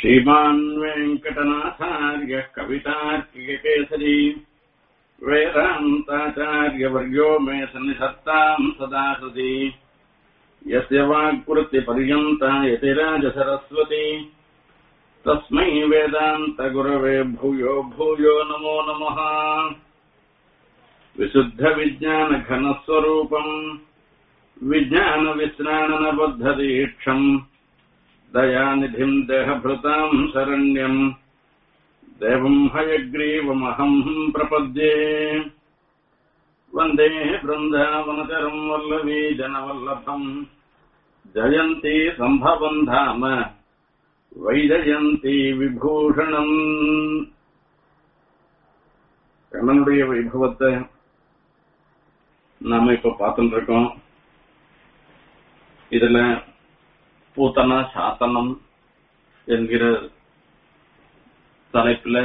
श्रीमान् वेङ्कटनाथार्यः कवितार्किककेसरी वेदान्ताचार्यवर्यो मे सन्निधत्ताम् सदा सति यस्य वाक्कृत्यपर्यन्ता यतिराजसरस्वती तस्मै वेदान्तगुरवे भूयो भूयो नमो नमः विशुद्धविज्ञानघनस्वरूपम् विज्ञानविश्राणनबद्धदीक्षम् दयानिधिम् देहभृताम् शरण्यम् देवम् हयग्रीवमहम् प्रपद्ये वन्दे बृन्दावनचरम् वल्लवी जनवल्लभम् जयन्ती सम्भवम् धाम வைஜயந்தி விபூஷணம் கண்ணனுடைய வைபவத்தை நாம இப்ப பார்த்துட்டு இருக்கோம் இதுல பூத்தன சாத்தனம் என்கிற தலைப்புல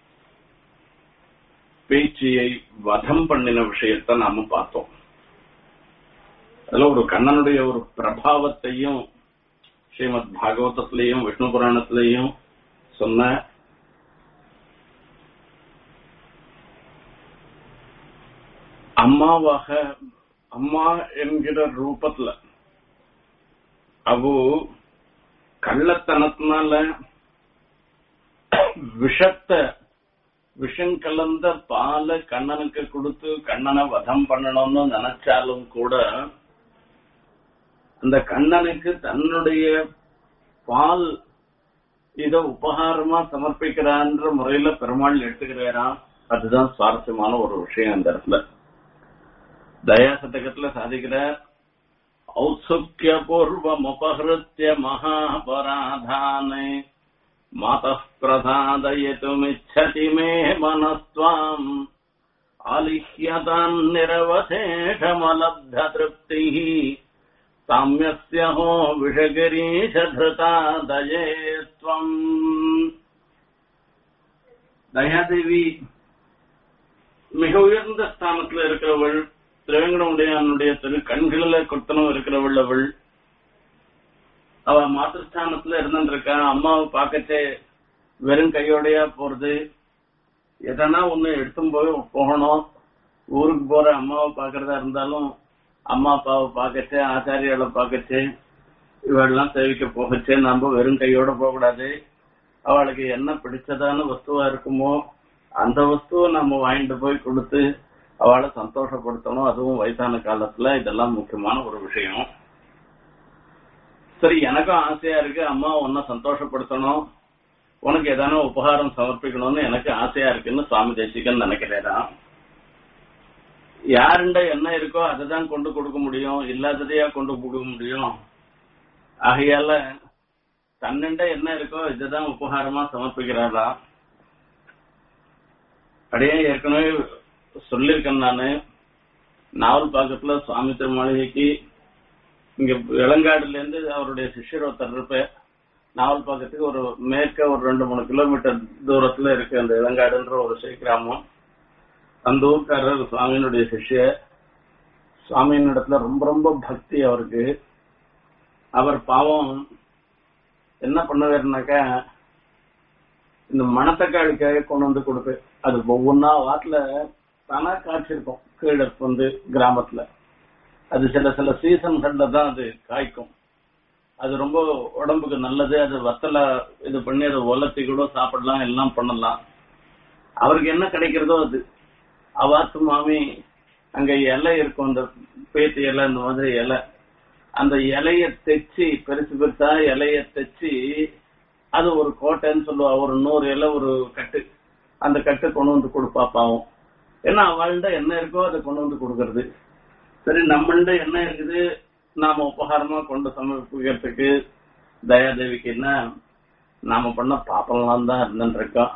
பேச்சியை வதம் பண்ணின விஷயத்த நாம பார்த்தோம் அதுல ஒரு கண்ணனுடைய ஒரு பிரபாவத்தையும் ஸ்ரீமத் பாகவதத்திலையும் விஷ்ணு புராணத்திலையும் சொன்ன அம்மாவாக அம்மா என்கிற ரூபத்துல அவு கள்ளத்தனத்தினால விஷத்தை விஷம் கலந்த பால கண்ணனுக்கு கொடுத்து கண்ணனை வதம் பண்ணணும்னு நினைச்சாலும் கூட அந்த கண்ணனுக்கு தன்னுடைய பால் இத உபகாரமா சமர்ப்பிக்கிறான்ற முறையில பெருமாள் எடுத்துக்கிறாராம் அதுதான் சுவாரஸ்யமான ஒரு விஷயம் அந்த இடத்துல தயா சதகத்துல சாதிக்கிற ஔத்சுக்கிய பூர்வம் உபகிருத்திய மகாபராதானே மாத பிரசாதயத்துமிச்சதி மே மனஸ்வாம் ஆலிஹ்யதான் நிரவசேஷமலப்த திருப்திः சாமியஸ்ய ஹோ விஷகிரீஷதா தயே துவம் தயாதேவி மிக உயர்ந்த ஸ்தானத்துல இருக்கிறவள் திருவேங்கடமுடையானுடைய திரு கண்களில் கொத்தனம் இருக்கிறவள் அவள் அவ மாத்திருஸ்தானத்துல இருந்துருக்கா அம்மாவை பார்க்கச்சே வெறும் கையோடையா போறது எதனா ஒண்ணு எடுத்தும் போய் போகணும் ஊருக்கு போற அம்மாவை பாக்குறதா இருந்தாலும் அம்மா அப்பாவை பார்க்கச்சு ஆச்சாரியால பார்க்கச்சு இவெல்லாம் சேவிக்க போகச்சு நம்ம வெறும் கையோட போகக்கூடாது அவளுக்கு என்ன பிடிச்சதான வஸ்துவா இருக்குமோ அந்த வஸ்துவை நம்ம வாங்கிட்டு போய் கொடுத்து அவளை சந்தோஷப்படுத்தணும் அதுவும் வயசான காலத்துல இதெல்லாம் முக்கியமான ஒரு விஷயம் சரி எனக்கும் ஆசையா இருக்கு அம்மா உன்னை சந்தோஷப்படுத்தணும் உனக்கு ஏதான உபகாரம் சமர்ப்பிக்கணும்னு எனக்கு ஆசையா இருக்குன்னு சுவாமி தேசிகன் நினைக்கிறேன் யாருண்ட என்ன இருக்கோ அதை தான் கொண்டு கொடுக்க முடியும் இல்லாததையா கொண்டு கொடுக்க முடியும் ஆகையால தன்னிண்ட என்ன இருக்கோ இதுதான் உபகாரமா சமர்ப்பிக்கிறாரா அப்படியே ஏற்கனவே சொல்லியிருக்கேன் நானு நாவல் பாக்கத்துல சுவாமி திருமாளிகைக்கு இங்க இளங்காடுல இருந்து அவருடைய சிஷ்யர் ஒருத்தர் இருப்ப நாவல் பாக்கத்துக்கு ஒரு மேற்க ஒரு ரெண்டு மூணு கிலோமீட்டர் தூரத்துல இருக்கு அந்த இளங்காடுன்ற ஒரு சிறு கிராமம் அந்த ஊர்க்காரர் சுவாமியினுடைய சிஷ்ய சுவாமியின் இடத்துல ரொம்ப ரொம்ப பக்தி அவருக்கு அவர் பாவம் என்ன பண்ணுவாருனாக்கா இந்த மணத்தக்காளிக்காக கொண்டு வந்து கொடுப்பு அது ஒவ்வொன்னா வாட்டில தானா காய்ச்சிருக்கும் கீழே வந்து கிராமத்துல அது சில சில சீசன்கள்ல தான் அது காய்க்கும் அது ரொம்ப உடம்புக்கு நல்லது அது வத்தல இது பண்ணி அதை ஒலத்தி கூட சாப்பிடலாம் எல்லாம் பண்ணலாம் அவருக்கு என்ன கிடைக்கிறதோ அது அவாத்து மாமி அங்க இலை இருக்கும் அந்த பேத்து இலை இந்த மாதிரி இலை அந்த இலைய தைச்சு பெருசு பெருசா இலைய தைச்சு அது ஒரு கோட்டைன்னு சொல்லுவா ஒரு நூறு இலை ஒரு கட்டு அந்த கட்டு கொண்டு வந்து கொடுப்பா பாவம் ஏன்னா அவள்கிட்ட என்ன இருக்கோ அதை கொண்டு வந்து கொடுக்கறது சரி நம்மள்ட என்ன இருக்குது நாம உபகாரமா கொண்டு சமர்ப்பிக்கிறதுக்கு தயாதேவிக்கு என்ன நாம பண்ண பாப்பம்லாம் தான் இருந்துருக்கோம்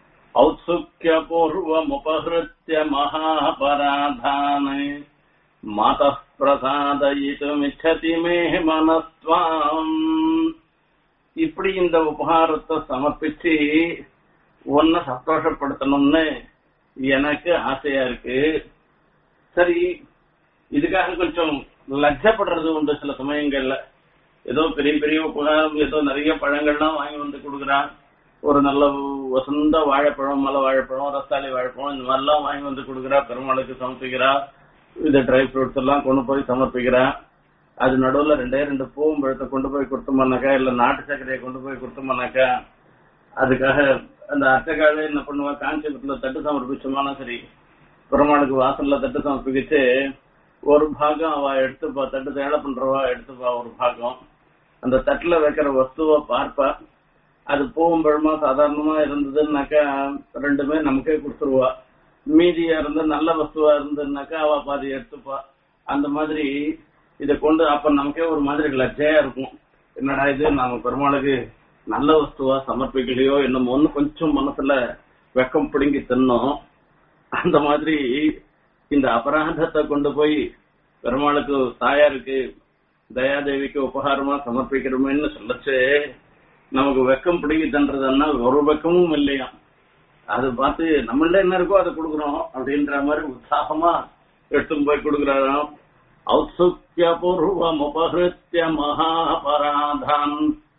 औत्सुक्यपूर्वमुपहृत्य महापराधान् मातः प्रसादयितुमिच्छति मे மனஸ்வாம் இப்படி இந்த உபகாரத்தை சமர்ப்பிச்சு ஒன்ன சந்தோஷப்படுத்தணும்னு எனக்கு ஆசையா இருக்கு சரி இதுக்காக கொஞ்சம் லட்சப்படுறது உண்டு சில சமயங்கள்ல ஏதோ பெரிய பெரிய உபகாரம் ஏதோ நிறைய பழங்கள்லாம் வாங்கி வந்து கொடுக்குறான் ஒரு நல்ல வசந்த வாழைப்பழம் மலை வாழைப்பழம் ரஸ்தாளி வாழைப்பழம் இந்த மாதிரிலாம் வாங்கி வந்து கொடுக்குறா பெருமாளுக்கு சமர்ப்பிக்கிறா இந்த ட்ரை ஃப்ரூட்ஸ் எல்லாம் கொண்டு போய் சமர்ப்பிக்கிறா அது நடுவுல ரெண்டே ரெண்டு பூவும் பழத்தை கொண்டு போய் கொடுத்தோம்னாக்கா இல்ல நாட்டு சர்க்கரையை கொண்டு போய் கொடுத்தோம்னாக்கா அதுக்காக அந்த அட்டைக்கால என்ன பண்ணுவா காஞ்சிபுரத்துல தட்டு சமர்ப்பிச்சோம்னா சரி பெருமாளுக்கு வாசல்ல தட்டு சமர்ப்பிச்சு ஒரு பாகம் அவ எடுத்துப்பா தட்டு தேவை பண்றவா எடுத்துப்பா ஒரு பாகம் அந்த தட்டுல வைக்கிற வஸ்துவை பார்ப்பா அது பூவும் பழமா சாதாரணமா இருந்ததுன்னாக்கா ரெண்டுமே நமக்கே கொடுத்துருவா மீதியா இருந்து நல்ல வஸ்துவா இருந்ததுனாக்கா அவ பாதி எடுத்துப்பா அந்த மாதிரி இதை கொண்டு அப்ப நமக்கே ஒரு மாதிரி லஜ்ஜையா இருக்கும் என்னடா இது நாம பெருமாளுக்கு நல்ல வஸ்துவா சமர்ப்பிக்கலையோ என்னமோன்னு கொஞ்சம் மனசுல வெக்கம் பிடுங்கி தின்னோம் அந்த மாதிரி இந்த அபராதத்தை கொண்டு போய் பெருமாளுக்கு தாயாருக்கு தயாதேவிக்கு உபகாரமா சமர்ப்பிக்கிறோமேன்னு சொல்லச்சு நமக்கு வெக்கம் பிடிங்கி தன்றதுன்னா ஒரு வெக்கமும் இல்லையா அது பார்த்து நம்மள்ட என்ன இருக்கோ அதை கொடுக்குறோம் அப்படின்ற மாதிரி உற்சாகமா எடுத்துன்னு போய் கொடுக்குறாராம் ஔத்சுக்கிய பூர்வம் உபகிருத்திய மகாபராதான்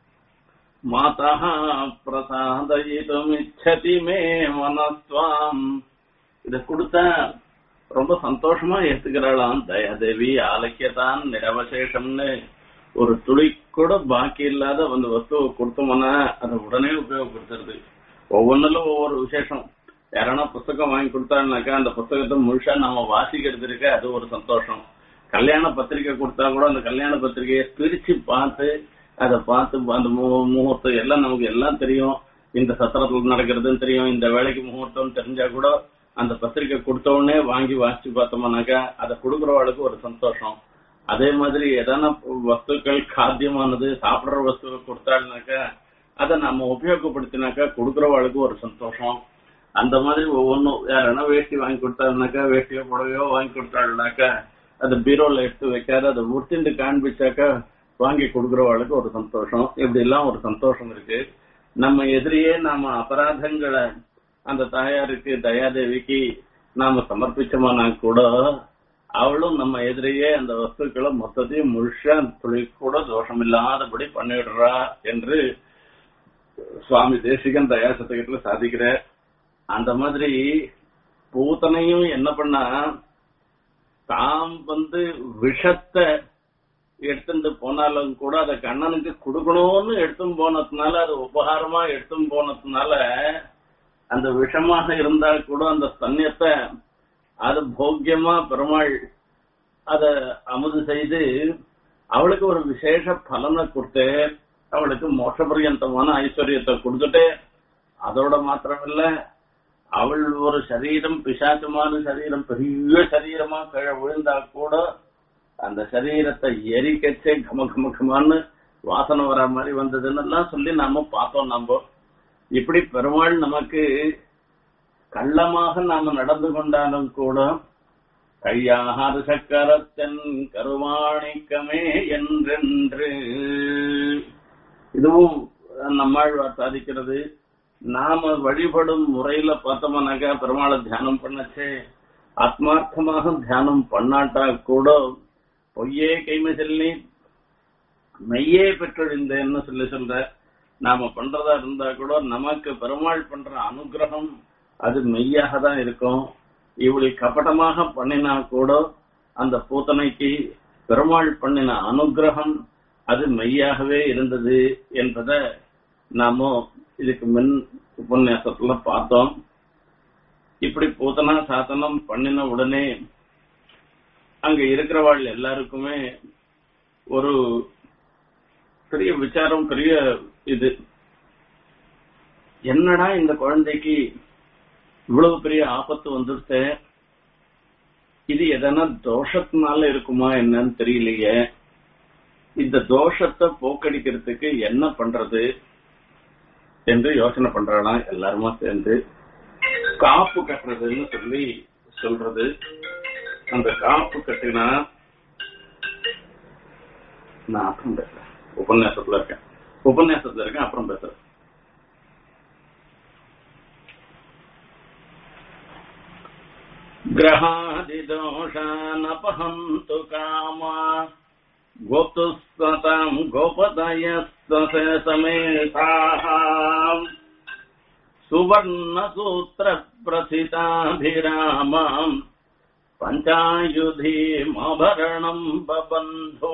மாதா பிரசாதயிதும் இச்சதி மே மனஸ்வாம் இத கொடுத்தா ரொம்ப சந்தோஷமா ஏத்துக்கிறாளாம் தயாதேவி ஆலக்கியதான் நிரவசேஷம்னு ஒரு துளி கூட பாக்கி இல்லாத அந்த வஸ்துவை கொடுத்தோம்னா அதை உடனே உபயோகப்படுத்துறது ஒவ்வொன்றிலும் ஒவ்வொரு விசேஷம் யாரானா புஸ்தகம் வாங்கி கொடுத்தாங்கனாக்கா அந்த புஸ்தகத்தை முழுசா நாம வாசிக்கிறது இருக்க அது ஒரு சந்தோஷம் கல்யாண பத்திரிக்கை கொடுத்தா கூட அந்த கல்யாண பத்திரிகையை பிரிச்சு பார்த்து அதை பார்த்து அந்த மு- முகூர்த்தம் எல்லாம் நமக்கு எல்லாம் தெரியும் இந்த சத்திரத்துல நடக்கிறதுன்னு தெரியும் இந்த வேலைக்கு முகூர்த்தம் தெரிஞ்சா கூட அந்த பத்திரிக்கை கொடுத்த உடனே வாங்கி வாசிச்சு பார்த்தோம்னாக்கா அதை கொடுக்குறவாளுக்கு ஒரு சந்தோஷம் அதே மாதிரி எதனா வஸ்துக்கள் காத்தியமானது சாப்பிடுற வஸ்துவை கொடுத்தாள்னாக்கா அதை நம்ம உபயோகப்படுத்தினாக்கா கொடுக்குறவாளுக்கு ஒரு சந்தோஷம் அந்த மாதிரி ஒவ்வொன்றும் யாரனா வேஷ்டி வாங்கி கொடுத்தாருனாக்கா வேஷ்டியோ புடவையோ வாங்கி கொடுத்தாருனாக்கா அது பீரோல எடுத்து வைக்காத அதை உருத்திண்டு காண்பிச்சாக்கா வாங்கி கொடுக்குறவாளுக்கு ஒரு சந்தோஷம் இப்படி எல்லாம் ஒரு சந்தோஷம் இருக்கு நம்ம எதிரியே நாம அபராதங்களை அந்த தாயாருக்கு தயாதேவிக்கு நாம சமர்ப்பிச்சோம்னா கூட அவளும் நம்ம எதிரியே அந்த வஸ்துக்களை மொத்தத்தையும் முழுசா துளி கூட தோஷம் இல்லாதபடி பண்ணிடுறா என்று சுவாமி தேசிகன் தயாசத்துக்கிட்ட சாதிக்கிற அந்த மாதிரி பூத்தனையும் என்ன பண்ணா தாம் வந்து விஷத்தை எடுத்துட்டு போனாலும் கூட அதை கண்ணனுக்கு கொடுக்கணும்னு எடுத்தும் போனதுனால அது உபகாரமா எடுத்தும் போனதுனால அந்த விஷமாக இருந்தா கூட அந்த ஸ்தன்யத்தை அது போக்கியமா பெருமாள் அத அமுது செய்து அவளுக்கு ஒரு விசேஷ பலனை கொடுத்து அவளுக்கு மோட்சபரியந்தமான ஐஸ்வர்யத்தை கொடுத்துட்டு அதோட மாத்திரமில்ல அவள் ஒரு சரீரம் பிசாச்சமான சரீரம் பெரிய சரீரமா கீழே விழுந்தா கூட அந்த சரீரத்தை எரிக்கச்சே கம கம கமான்னு வாசனை வர மாதிரி வந்ததுன்னு எல்லாம் சொல்லி நாம பார்த்தோம் நாம இப்படி பெருமாள் நமக்கு கள்ளமாக நாம நடந்து கொண்டாலும் கூட கையாகாத சக்கரத்தன் கருமாணிக்கமே என்றென்று இதுவும் நம்மாழ்வார் சாதிக்கிறது நாம வழிபடும் முறையில பார்த்தோம்னாக்கா பெருமாளை தியானம் பண்ணச்சே ஆத்மார்த்தமாக தியானம் பண்ணாட்டா கூட பொய்யே கைமை செல்லி மெய்யே பெற்றொழிந்தேன்னு சொல்லி சொல்ற நாம பண்றதா இருந்தா கூட நமக்கு பெருமாள் பண்ற அனுகிரகம் அது மெய்யாக தான் இருக்கும் இவளை கபடமாக பண்ணினா கூட அந்த பூத்தனைக்கு பெருமாள் பண்ணின அனுகிரகம் அது மெய்யாகவே இருந்தது என்பதை நாம இதுக்கு முன் உபன்யாசத்துல பார்த்தோம் இப்படி பூத்தனா சாத்தனம் பண்ணின உடனே அங்க இருக்கிறவாள் எல்லாருக்குமே ஒரு பெரிய விசாரம் பெரிய இது என்னடா இந்த குழந்தைக்கு இவ்வளவு பெரிய ஆபத்து வந்துருச்சு இது எதனா தோஷத்தினால இருக்குமா என்னன்னு தெரியலையே இந்த தோஷத்தை போக்கடிக்கிறதுக்கு என்ன பண்றது என்று யோசனை பண்றாளாம் எல்லாருமா சேர்ந்து காப்பு கட்டுறதுன்னு சொல்லி சொல்றது அந்த காப்பு கட்டினா நான் அப்புறம் பேசுறேன் உபன்யாசத்துல இருக்கேன் உபன்யாசத்துல இருக்கேன் அப்புறம் பேசுறேன் ग्रहादिदोषानपहन्तु कामा गोप्तुस्वताम् गोपदयस्तसे समेताः சுவர்ணசூத்திர பிரசிதாபிராமாம் பஞ்சாயுதீமாபரணம் பபந்து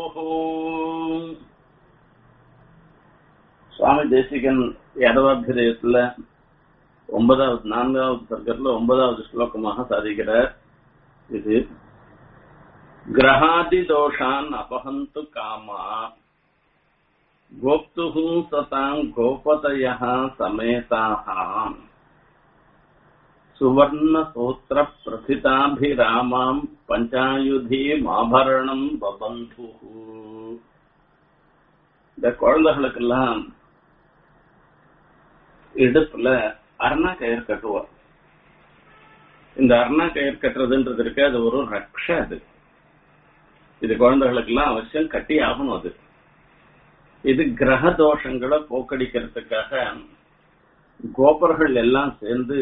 சுவாமி தேசிகன் யாதவாபிரயத்துல ஒன்பதாவது நான்காவது சர்க்கத்துல ஒன்பதாவது ஸ்லோகமாக சாதிக்கிறார் இது கிரகாதி தோஷான் அபஹந்து காமா கோப்து சதாம் கோபதய சமேதாக சுவர்ண சூத்திர பிரசிதாபிராமாம் பஞ்சாயுதீம் ஆபரணம் பபந்து இந்த குழந்தைகளுக்கெல்லாம் இடுப்புல அருணா கயிறு கட்டுவார் இந்த அருணா கயிறு கட்டுறதுன்றது இருக்கு அது ஒரு ரக்ஷ அது இது குழந்தைகளுக்கெல்லாம் அவசியம் கட்டி ஆகணும் அது இது கிரக தோஷங்களை போக்கடிக்கிறதுக்காக கோபர்கள் எல்லாம் சேர்ந்து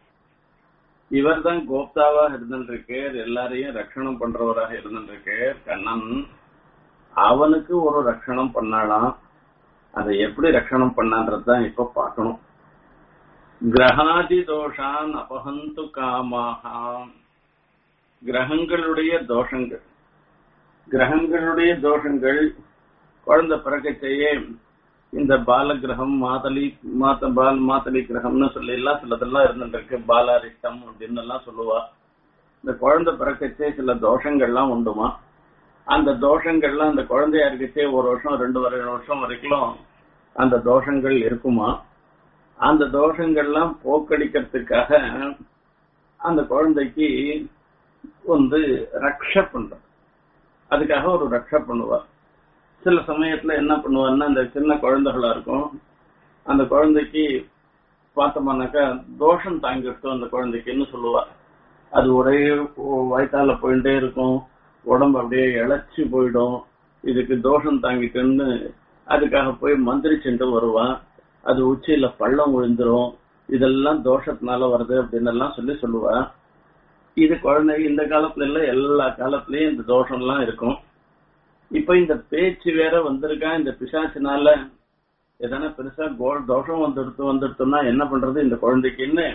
இவர் தான் கோப்தாவாக இருந்திருக்கார் எல்லாரையும் ரட்சணம் பண்றவராக இருந்திருக்கார் கண்ணன் அவனுக்கு ஒரு ரட்சணம் பண்ணலாம் அதை எப்படி ரட்சணம் பண்ணான்றதுதான் இப்ப பார்க்கணும் கிரகாதி தோஷான் அபஹந்து காமாக கிரகங்களுடைய தோஷங்கள் கிரகங்களுடைய தோஷங்கள் குழந்தை பிறக்கச்சேயே இந்த பால கிரகம் மாதலி மாத்த பால் மாத்தலி கிரகம்னு சொல்லி எல்லாம் சிலதெல்லாம் இருந்துருக்கு பாலாரிஷ்டம் அப்படின்னு எல்லாம் சொல்லுவா இந்த குழந்தை பிறக்கச்சே சில தோஷங்கள்லாம் உண்டுமா அந்த தோஷங்கள்லாம் அந்த குழந்தையா இருக்கச்சே ஒரு வருஷம் ரெண்டு வருஷம் வரைக்கும் அந்த தோஷங்கள் இருக்குமா அந்த தோஷங்கள்லாம் போக்கடிக்கிறதுக்காக அந்த குழந்தைக்கு வந்து ரக்ஷ பண்ற அதுக்காக ஒரு ரக்ஷ பண்ணுவார் சில சமயத்துல என்ன பண்ணுவாருன்னா அந்த சின்ன குழந்தைகளா இருக்கும் அந்த குழந்தைக்கு பார்த்தோம்னாக்கா தோஷம் தாங்கிட்டோம் அந்த குழந்தைக்குன்னு சொல்லுவார் அது ஒரே வயிற்றால போயிட்டே இருக்கும் உடம்பு அப்படியே இழைச்சி போயிடும் இதுக்கு தோஷம் தாங்கிட்டுன்னு அதுக்காக போய் மந்திரிச்சுட்டு வருவான் அது உச்சியில பள்ளம் விழுந்துரும் இதெல்லாம் தோஷத்தினால வருது அப்படின்னு எல்லாம் சொல்லி சொல்லுவா இது குழந்தை இந்த காலத்துல இல்ல எல்லா காலத்திலயும் இந்த தோஷம் எல்லாம் இருக்கும் இப்ப இந்த பேச்சு வேற வந்திருக்கா இந்த பிசாசினால எதனா பெருசா கோ- தோஷம் வந்துடுத்து வந்துடுத்துன்னா என்ன பண்றது இந்த குழந்தைக்குன்னு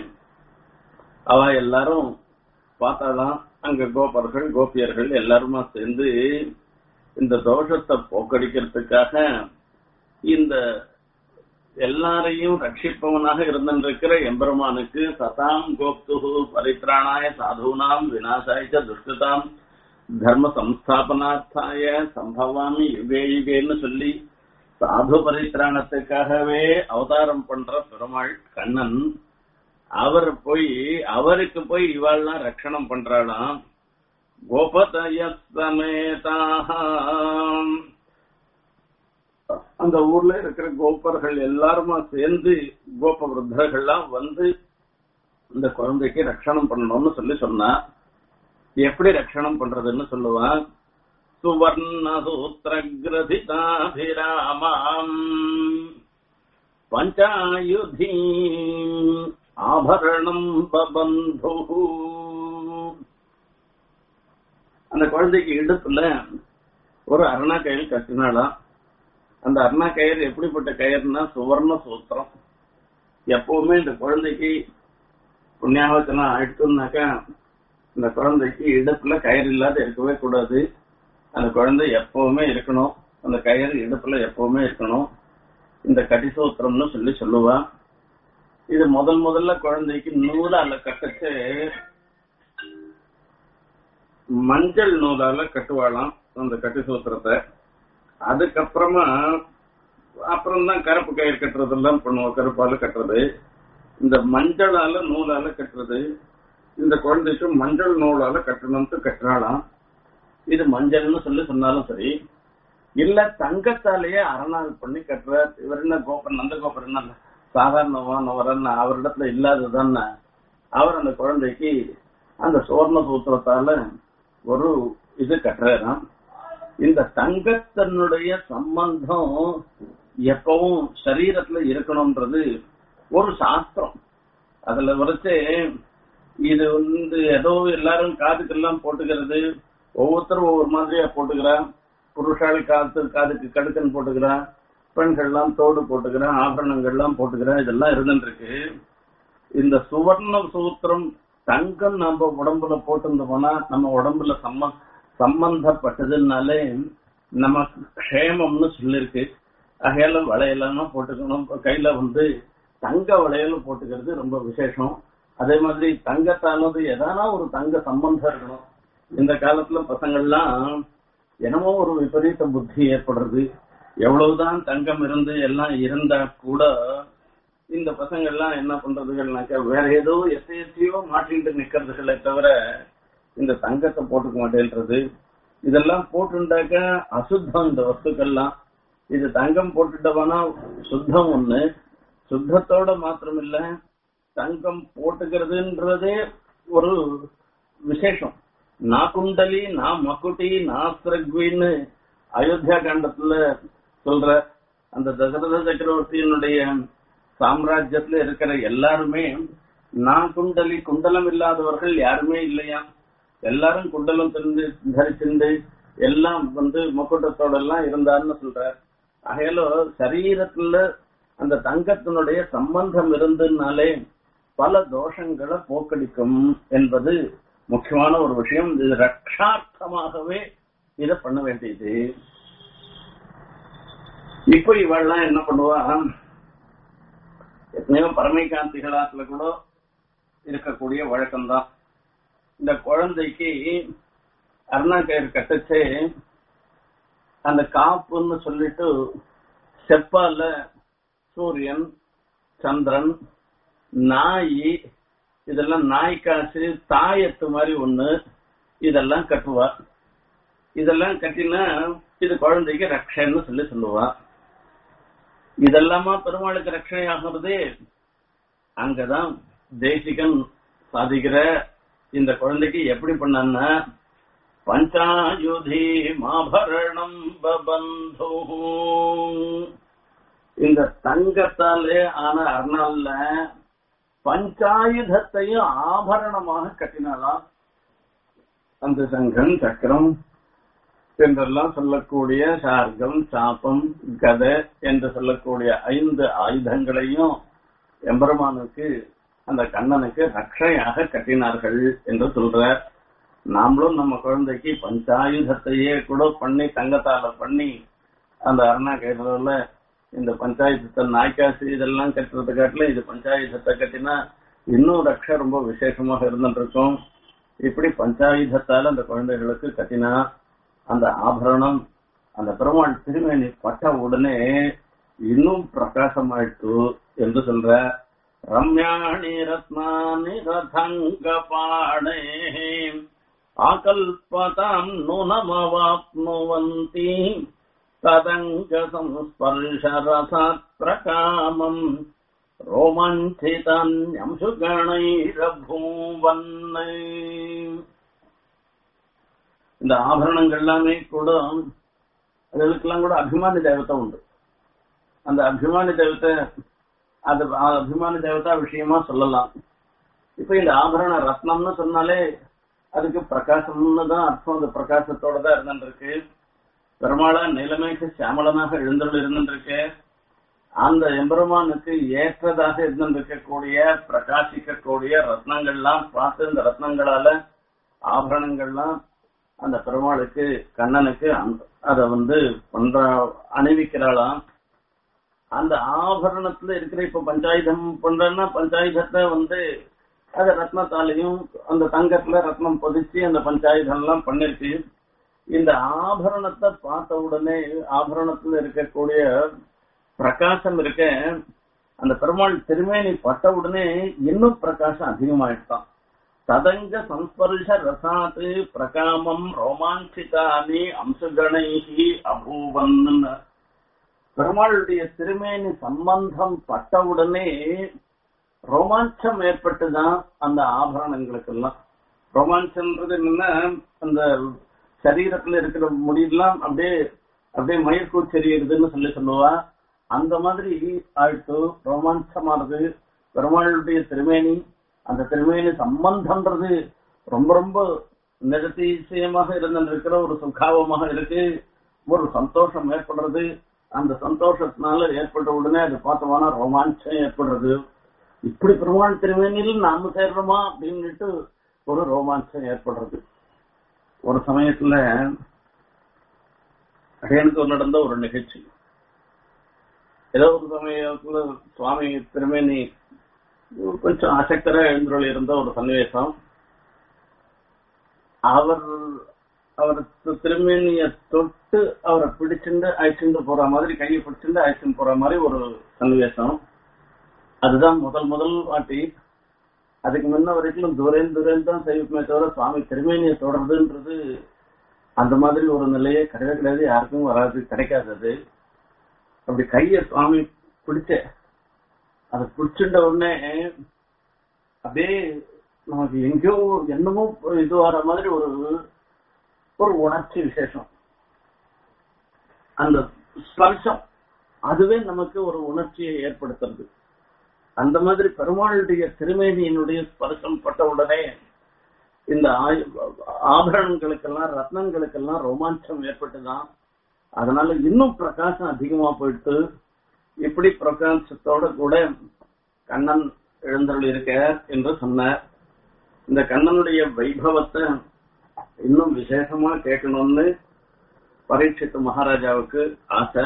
அவ எல்லாரும் பார்த்தாதான் அங்க கோபர்கள் கோபியர்கள் எல்லாருமா சேர்ந்து இந்த தோஷத்தை போக்கடிக்கிறதுக்காக இந்த எல்லாரையும் ரட்சிப்பவனாக இருந்திருக்கிற எம்பெருமானுக்கு சதாம் கோப்துகு பரித்ராணாய சாதுனாம் விநாசாய துஷ்டதாம் தர்ம சம்ஸ்தாபனார்த்தாய சம்பவாமி யுகே யுகேன்னு சொல்லி சாது பரித்ராணத்துக்காகவே அவதாரம் பண்ற பெருமாள் கண்ணன் அவர் போய் அவருக்கு போய் இவாள்லாம் ரட்சணம் பண்றாளாம் கோபதய சமேதாம் அந்த ஊர்ல இருக்கிற கோபர்கள் எல்லாருமா சேர்ந்து கோப விருத்தர்கள்லாம் வந்து இந்த குழந்தைக்கு ரட்சணம் பண்ணணும்னு சொல்லி சொன்னா எப்படி ரட்சணம் பண்றதுன்னு சொல்லுவான் சுவர்ண சூத்திரகிரதிதாபிராமாம் பஞ்சாயுதி ஆபரணம் பபந்து அந்த குழந்தைக்கு இடுப்புல ஒரு அருணா கயிறு கட்டினாலாம் அந்த அருணா கயிறு எப்படிப்பட்ட கயிறுனா சுவர்ண சூத்திரம் எப்பவுமே இந்த குழந்தைக்கு புண்ணியாவச்சனம் ஆயிடுச்சுனாக்கா இந்த குழந்தைக்கு இடுப்புல கயிறு இல்லாத இருக்கவே கூடாது அந்த குழந்தை எப்பவுமே இருக்கணும் அந்த கயிறு இடுப்புல எப்பவுமே இருக்கணும் இந்த கடிசூத்திரம்னு சொல்லி சொல்லுவா இது முதல் முதல்ல குழந்தைக்கு நூலால கட்டச்சு மஞ்சள் நூலால கட்டுவாளாம் அந்த கட்டிசூத்திரத்தை அதுக்கப்புறமா அப்புறம் தான் கருப்பு கயிறு கட்டுறதெல்லாம் பண்ணுவோம் கருப்பால கட்டுறது இந்த மஞ்சளால நூலால கட்டுறது இந்த குழந்தைக்கு மஞ்சள் நூலால கட்டணும்னு கட்டுறாளாம் இது மஞ்சள்னு சொல்லி சொன்னாலும் சரி இல்ல தங்கத்தாலேயே அரணால் பண்ணி கட்டுறார் இவர் என்ன கோபன் நந்த கோபர் என்ன சாதாரணமானவர் அவரிடத்துல இல்லாததான அவர் அந்த குழந்தைக்கு அந்த சுவர்ண சூத்திரத்தால ஒரு இது கட்டுறாராம் இந்த தங்கத்தனுடைய சம்பந்தம் எப்பவும் சரீரத்துல இருக்கணும்ன்றது ஒரு சாஸ்திரம் அதுல வரைச்சு இது வந்து ஏதோ எல்லாரும் காதுக்கெல்லாம் போட்டுக்கிறது ஒவ்வொருத்தரும் ஒவ்வொரு மாதிரியா போட்டுக்கிறா புருஷாள் காத்து காதுக்கு கடுக்கன் போட்டுக்கிறா பெண்கள்லாம் தோடு போட்டுக்கிறா ஆபரணங்கள்லாம் போட்டுக்கிறா இதெல்லாம் இருந்துருக்கு இந்த சுவர்ண சூத்திரம் தங்கம் நம்ம உடம்புல போட்டிருந்தோம்னா நம்ம உடம்புல சம்ம சம்பந்தப்பட்டதுனாலே நமக்கு க்ஷேமம்னு சொல்லிருக்கு அகையால வளையலாம் போட்டுக்கணும் கையில வந்து தங்க வளையல் போட்டுக்கிறது ரொம்ப விசேஷம் அதே மாதிரி தங்கத்தானது எதானா ஒரு தங்க சம்பந்தம் இருக்கணும் இந்த காலத்துல பசங்கள்லாம் என்னமோ ஒரு விபரீத புத்தி ஏற்படுறது எவ்வளவுதான் தங்கம் இருந்து எல்லாம் இருந்தா கூட இந்த பசங்க எல்லாம் என்ன பண்றதுகள்னாக்கா வேற ஏதோ எசையத்தையோ மாட்டிட்டு நிக்கிறதுகளே தவிர இந்த தங்கத்தை போட்டுக்க மாட்டேன்றது இதெல்லாம் போட்டுண்டாக்க அசுத்தம் இந்த வஸ்துக்கள்லாம் இது தங்கம் போட்டுட்டவனா சுத்தம் ஒண்ணு சுத்தத்தோட மாத்திரம் இல்ல தங்கம் போட்டுக்கிறதுன்றதே ஒரு விசேஷம் நா குண்டலி நா மக்குட்டி நா சிரக்வின்னு அயோத்தியா காண்டத்துல சொல்ற அந்த தசரத சக்கரவர்த்தியினுடைய சாம்ராஜ்யத்துல இருக்கிற எல்லாருமே நான் குண்டலி குண்டலம் இல்லாதவர்கள் யாருமே இல்லையா எல்லாரும் குண்டலம் தெரிந்து தரிச்சிருந்து எல்லாம் வந்து முக்கூட்டத்தோட எல்லாம் இருந்தாருன்னு சொல்றார் ஆகையால சரீரத்துல அந்த தங்கத்தினுடைய சம்பந்தம் இருந்ததுனாலே பல தோஷங்களை போக்கடிக்கும் என்பது முக்கியமான ஒரு விஷயம் இது ரக்ஷார்த்தமாகவே இத பண்ண வேண்டியது இப்ப இவெல்லாம் என்ன பண்ணுவா எத்தனையோ பரமைகாந்திகளாத்துல கூட இருக்கக்கூடிய வழக்கம்தான் இந்த குழந்தைக்கு அருணா கயிறு கட்டச்சே அந்த காப்புன்னு சொல்லிட்டு செப்பால சூரியன் சந்திரன் நாய் இதெல்லாம் நாய் காசு தாயத்து மாதிரி ஒண்ணு இதெல்லாம் கட்டுவா இதெல்லாம் கட்டினா இது குழந்தைக்கு ரக்ஷன்னு சொல்லி சொல்லுவா இதெல்லாமா பெருமாளுக்கு ரட்சணை ஆகிறது அங்கதான் தேசிகன் சாதிக்கிற இந்த குழந்தைக்கு எப்படி பண்ணான்னா பஞ்சாயுதி மாபரணம் பபந்து இந்த தங்கத்தாலே ஆன அருணால்ல பஞ்சாயுதத்தையும் ஆபரணமாக கட்டினாலாம் அந்த சங்கம் சக்கரம் என்றெல்லாம் சொல்லக்கூடிய சார்கம் சாப்பம் கதை என்று சொல்லக்கூடிய ஐந்து ஆயுதங்களையும் எம்பெருமானுக்கு அந்த கண்ணனுக்கு ரட்சையாக கட்டினார்கள் என்று சொல்ற நாமளும் நம்ம குழந்தைக்கு பஞ்சாயுதத்தையே கூட பண்ணி தங்கத்தால பண்ணி அந்த அருணா கேட்டதுல இந்த பஞ்சாயுதத்தை நாய்க்காசு இதெல்லாம் கட்டுறது காட்டில இது பஞ்சாயுதத்தை கட்டினா இன்னும் ரக்ஷ ரொம்ப விசேஷமாக இருந்துட்டு இருக்கும் இப்படி பஞ்சாயுதத்தால அந்த குழந்தைகளுக்கு கட்டினா அந்த ஆபரணம் அந்த பெருமாள் திருமேனி பட்ட உடனே இன்னும் பிரகாசமாயிட்டு என்று சொல்ற ரம்யாணி ரத்னானி ரதங்க பாடே ஆகல்பதாம் நுனமவாப்னுவந்தி ததங்க சம்ஸ்பர்ஷ ரசாத் பிரகாமம் ரோமாஞ்சிதன்யம்சுகணைரபூவன்னை இந்த ஆபரணங்கள் எல்லாமே கூட அதுக்கெல்லாம் கூட அபிமானி தேவதை உண்டு அந்த அபிமானி தேவத்தை அது அபிமானி தேவதா விஷயமா சொல்லலாம் இப்ப இந்த ஆபரண ரத்னம்னு சொன்னாலே அதுக்கு பிரகாசம்னு தான் அர்த்தம் அந்த பிரகாசத்தோட தான் இருந்துருக்கு பெருமாளா நிலைமைக்கு சியாமலனாக எழுந்தருள் இருந்துருக்கு அந்த எம்பெருமானுக்கு ஏற்றதாக இருந்திருக்கக்கூடிய பிரகாசிக்கக்கூடிய ரத்னங்கள்லாம் பார்த்து இந்த ரத்னங்களால ஆபரணங்கள்லாம் அந்த பெருமாளுக்கு கண்ணனுக்கு அத வந்து பண்ற அணிவிக்கிறாளாம் அந்த ஆபரணத்துல இருக்கிற இப்ப பஞ்சாயுதம் பண்றன்னா பஞ்சாயுதத்தை வந்து அது ரத்னத்தாலையும் அந்த தங்கத்துல ரத்னம் பொதிச்சு அந்த பஞ்சாயுதம் எல்லாம் பண்ணிருக்கு இந்த ஆபரணத்தை பார்த்த உடனே ஆபரணத்துல இருக்கக்கூடிய பிரகாசம் இருக்க அந்த பெருமாள் திருமேனி பட்ட உடனே இன்னும் பிரகாசம் அதிகமாயிட்டான் ததங்க சம்ஸ்பர்ஷ ரசாத்து பிரகாமம் ரோமாஞ்சிதானி அம்சகணைகி அபூவன் பெருமாளுடைய திருமேனி சம்பந்தம் பட்டவுடனே ரோமாஞ்சம் ஏற்பட்டுதான் அந்த ஆபரணங்களுக்கெல்லாம் ரோமாஞ்சம்ன்றது என்னன்னா அந்த சரீரத்துல இருக்கிற முடியெல்லாம் அப்படியே அப்படியே மயிர்கூச்செறியுதுன்னு சொல்லி சொல்லுவா அந்த மாதிரி ஆயிட்டு ரோமாஞ்சமானது பெருமாளுடைய திருமேனி அந்த திருமேனி சம்பந்தம்ன்றது ரொம்ப ரொம்ப நிரதிசயமாக இருந்திருக்கிற ஒரு சுகாவமாக இருக்கு ஒரு சந்தோஷம் ஏற்படுறது அந்த சந்தோஷத்தினால ஏற்பட்ட உடனே அது பார்த்தோம்னா ரோமாஞ்சம் ஏற்படுறது இப்படி பெருமாள் திருமேனியில் நாம சேர்றோமா அப்படின்னுட்டு ஒரு ரோமாஞ்சம் ஏற்படுறது ஒரு சமயத்துல அடையனுக்கு நடந்த ஒரு நிகழ்ச்சி ஏதோ ஒரு சமயத்துல சுவாமி திருமேனி கொஞ்சம் அசக்தரா எழுந்துள்ள இருந்த ஒரு சன்னிவேசம் அவர் அவர் திருமேனிய தொட்டு அவரை பிடிச்சிட்டு அழைச்சிட்டு போற மாதிரி கையை பிடிச்சிட்டு அழைச்சிட்டு போற மாதிரி ஒரு சன்னிவேசம் அதுதான் முதல் முதல் வாட்டி அதுக்கு முன்ன வரைக்கும் தூரேன் தூரேன் தான் செய்யுமே தவிர சுவாமி திருமேனியை தொடர்றதுன்றது அந்த மாதிரி ஒரு நிலையே கிடையவே கிடையாது யாருக்கும் வராது கிடைக்காது அது அப்படி கைய சுவாமி பிடிச்ச அதை பிடிச்சிட்ட உடனே அப்படியே நமக்கு எங்கேயோ என்னமோ இது வர மாதிரி ஒரு ஒரு உணர்ச்சி விசேஷம் அந்த ஸ்பர்ஷம் அதுவே நமக்கு ஒரு உணர்ச்சியை ஏற்படுத்துறது அந்த மாதிரி பெருமாளுடைய திருமேனியினுடைய ஸ்பர்சம் பட்ட உடனே இந்த ஆபரணங்களுக்கெல்லாம் ரத்னங்களுக்கெல்லாம் ரோமாஞ்சம் ஏற்பட்டுதான் அதனால இன்னும் பிரகாசம் அதிகமா போயிட்டு இப்படி பிரகாசத்தோட கூட கண்ணன் எழுந்தருள் இருக்க என்று சொன்னார் இந்த கண்ணனுடைய வைபவத்தை இன்னும் விசேஷமா கேட்கணும்னு பரீட்சித்து மகாராஜாவுக்கு ஆசை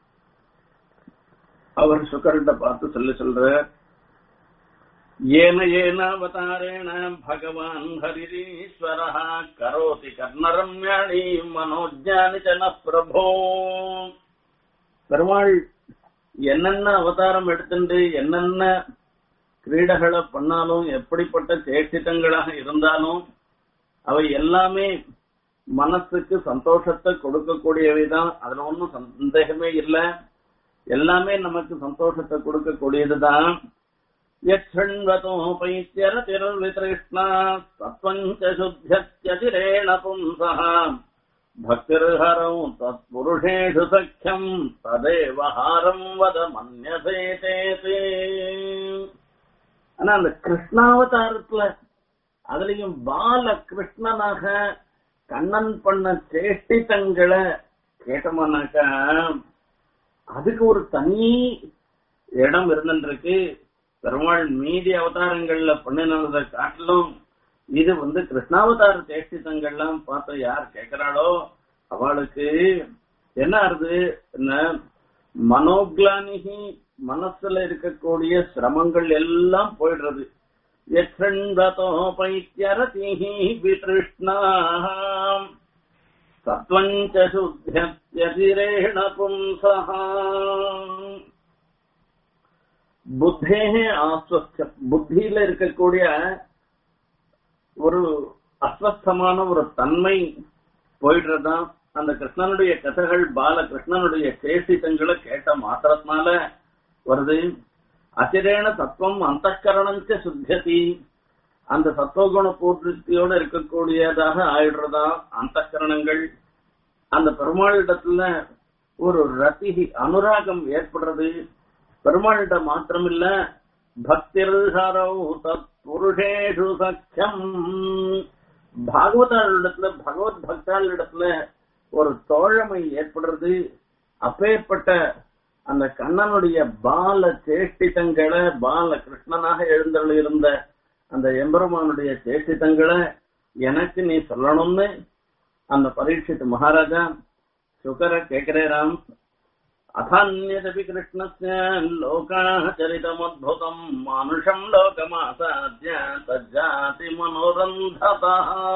அவர் சுக்கர்கிட்ட பார்த்து சொல்லி சொல்ற ஏன ஏனாவதாரேண பகவான் ஹரிரீஸ்வர கரோதி கர்ணரம்யாணி மனோஜானி ஜன பிரபோ பெருமாள் என்னென்ன அவதாரம் எடுத்துட்டு என்னென்ன கிரீடகளை பண்ணாலும் எப்படிப்பட்ட சேஷ்டித்தங்களாக இருந்தாலும் அவை எல்லாமே மனசுக்கு சந்தோஷத்தை கொடுக்கக்கூடியவைதான் அதுல ஒன்றும் சந்தேகமே இல்லை எல்லாமே நமக்கு சந்தோஷத்தை கொடுக்கக்கூடியதுதான் யண்வதோபைத்தியரதிர்விதிருஷ்ணா தத்வஞ்ச சுத்தியதிரேண பும்சः பக்திர்ஹரௌ தத்புருஷேஷு சக்கியம் ததேவஹாரம் வத மன்யசேதேதே ஆனா அந்த கிருஷ்ணாவதாரத்துல அதுலயும் பால கிருஷ்ணனாக கண்ணன் பண்ண சேஷ்டித்தங்களை கேட்டோம்னாக்கா அதுக்கு ஒரு தனி இடம் இருந்துருக்கு பெருமாள் மீதி அவதாரங்கள்ல பண்ணினதை காட்டிலும் இது வந்து கிருஷ்ணாவதார சேஷ்டித்தங்கள்லாம் பார்த்து யார் கேட்கிறாளோ அவளுக்கு என்ன ஆறுது என்ன மனோக்லானிகி மனசுல இருக்கக்கூடிய சிரமங்கள் எல்லாம் போயிடுறது பைத்தியரதிஹி விதிருஷ்ணாம் சத்வஞ்ச சுத்தியதிரேண பும்சः புத்தே ஆஸ்வஸ்த புத்தியில இருக்கக்கூடிய ஒரு அஸ்வஸ்தமான ஒரு தன்மை போயிடுறதுதான் அந்த கிருஷ்ணனுடைய கதைகள் பால கிருஷ்ணனுடைய சேஷித்தங்களை கேட்ட மாத்திரத்தினால வருது அசிரேன தத்துவம் அந்த சுத்தியதி அந்த சத்துவகுண பூர்த்தியோட இருக்கக்கூடியதாக ஆயிடுறதா அந்த கரணங்கள் அந்த பெருமாளிடத்துல ஒரு ரத்திகி அனுராகம் ஏற்படுறது பெருமாளிட மாத்திரமில்ல பக்திர்ஹரௌ தத் புருஷேஷு சக்கியம் பாகவதாரிடத்துல பகவத் பக்தாளிடத்துல ஒரு தோழமை ஏற்படுறது அப்பேற்பட்ட அந்த கண்ணனுடைய பால சேஷ்டிதங்களை பால கிருஷ்ணனாக எழுந்தருள் இருந்த அந்த எம்பெருமானுடைய சேஷ்டிதங்களை எனக்கு நீ சொல்லணும்னு அந்த பரீட்சித்து மகாராஜா சுகர கேட்கிறேராம் அதான்யதபி கிருஷ்ணஸ்ய லோகாः சரிதமத்புதம் மானுஷம் லோகமாசாத்ய தஜாதி மனோரந்ததா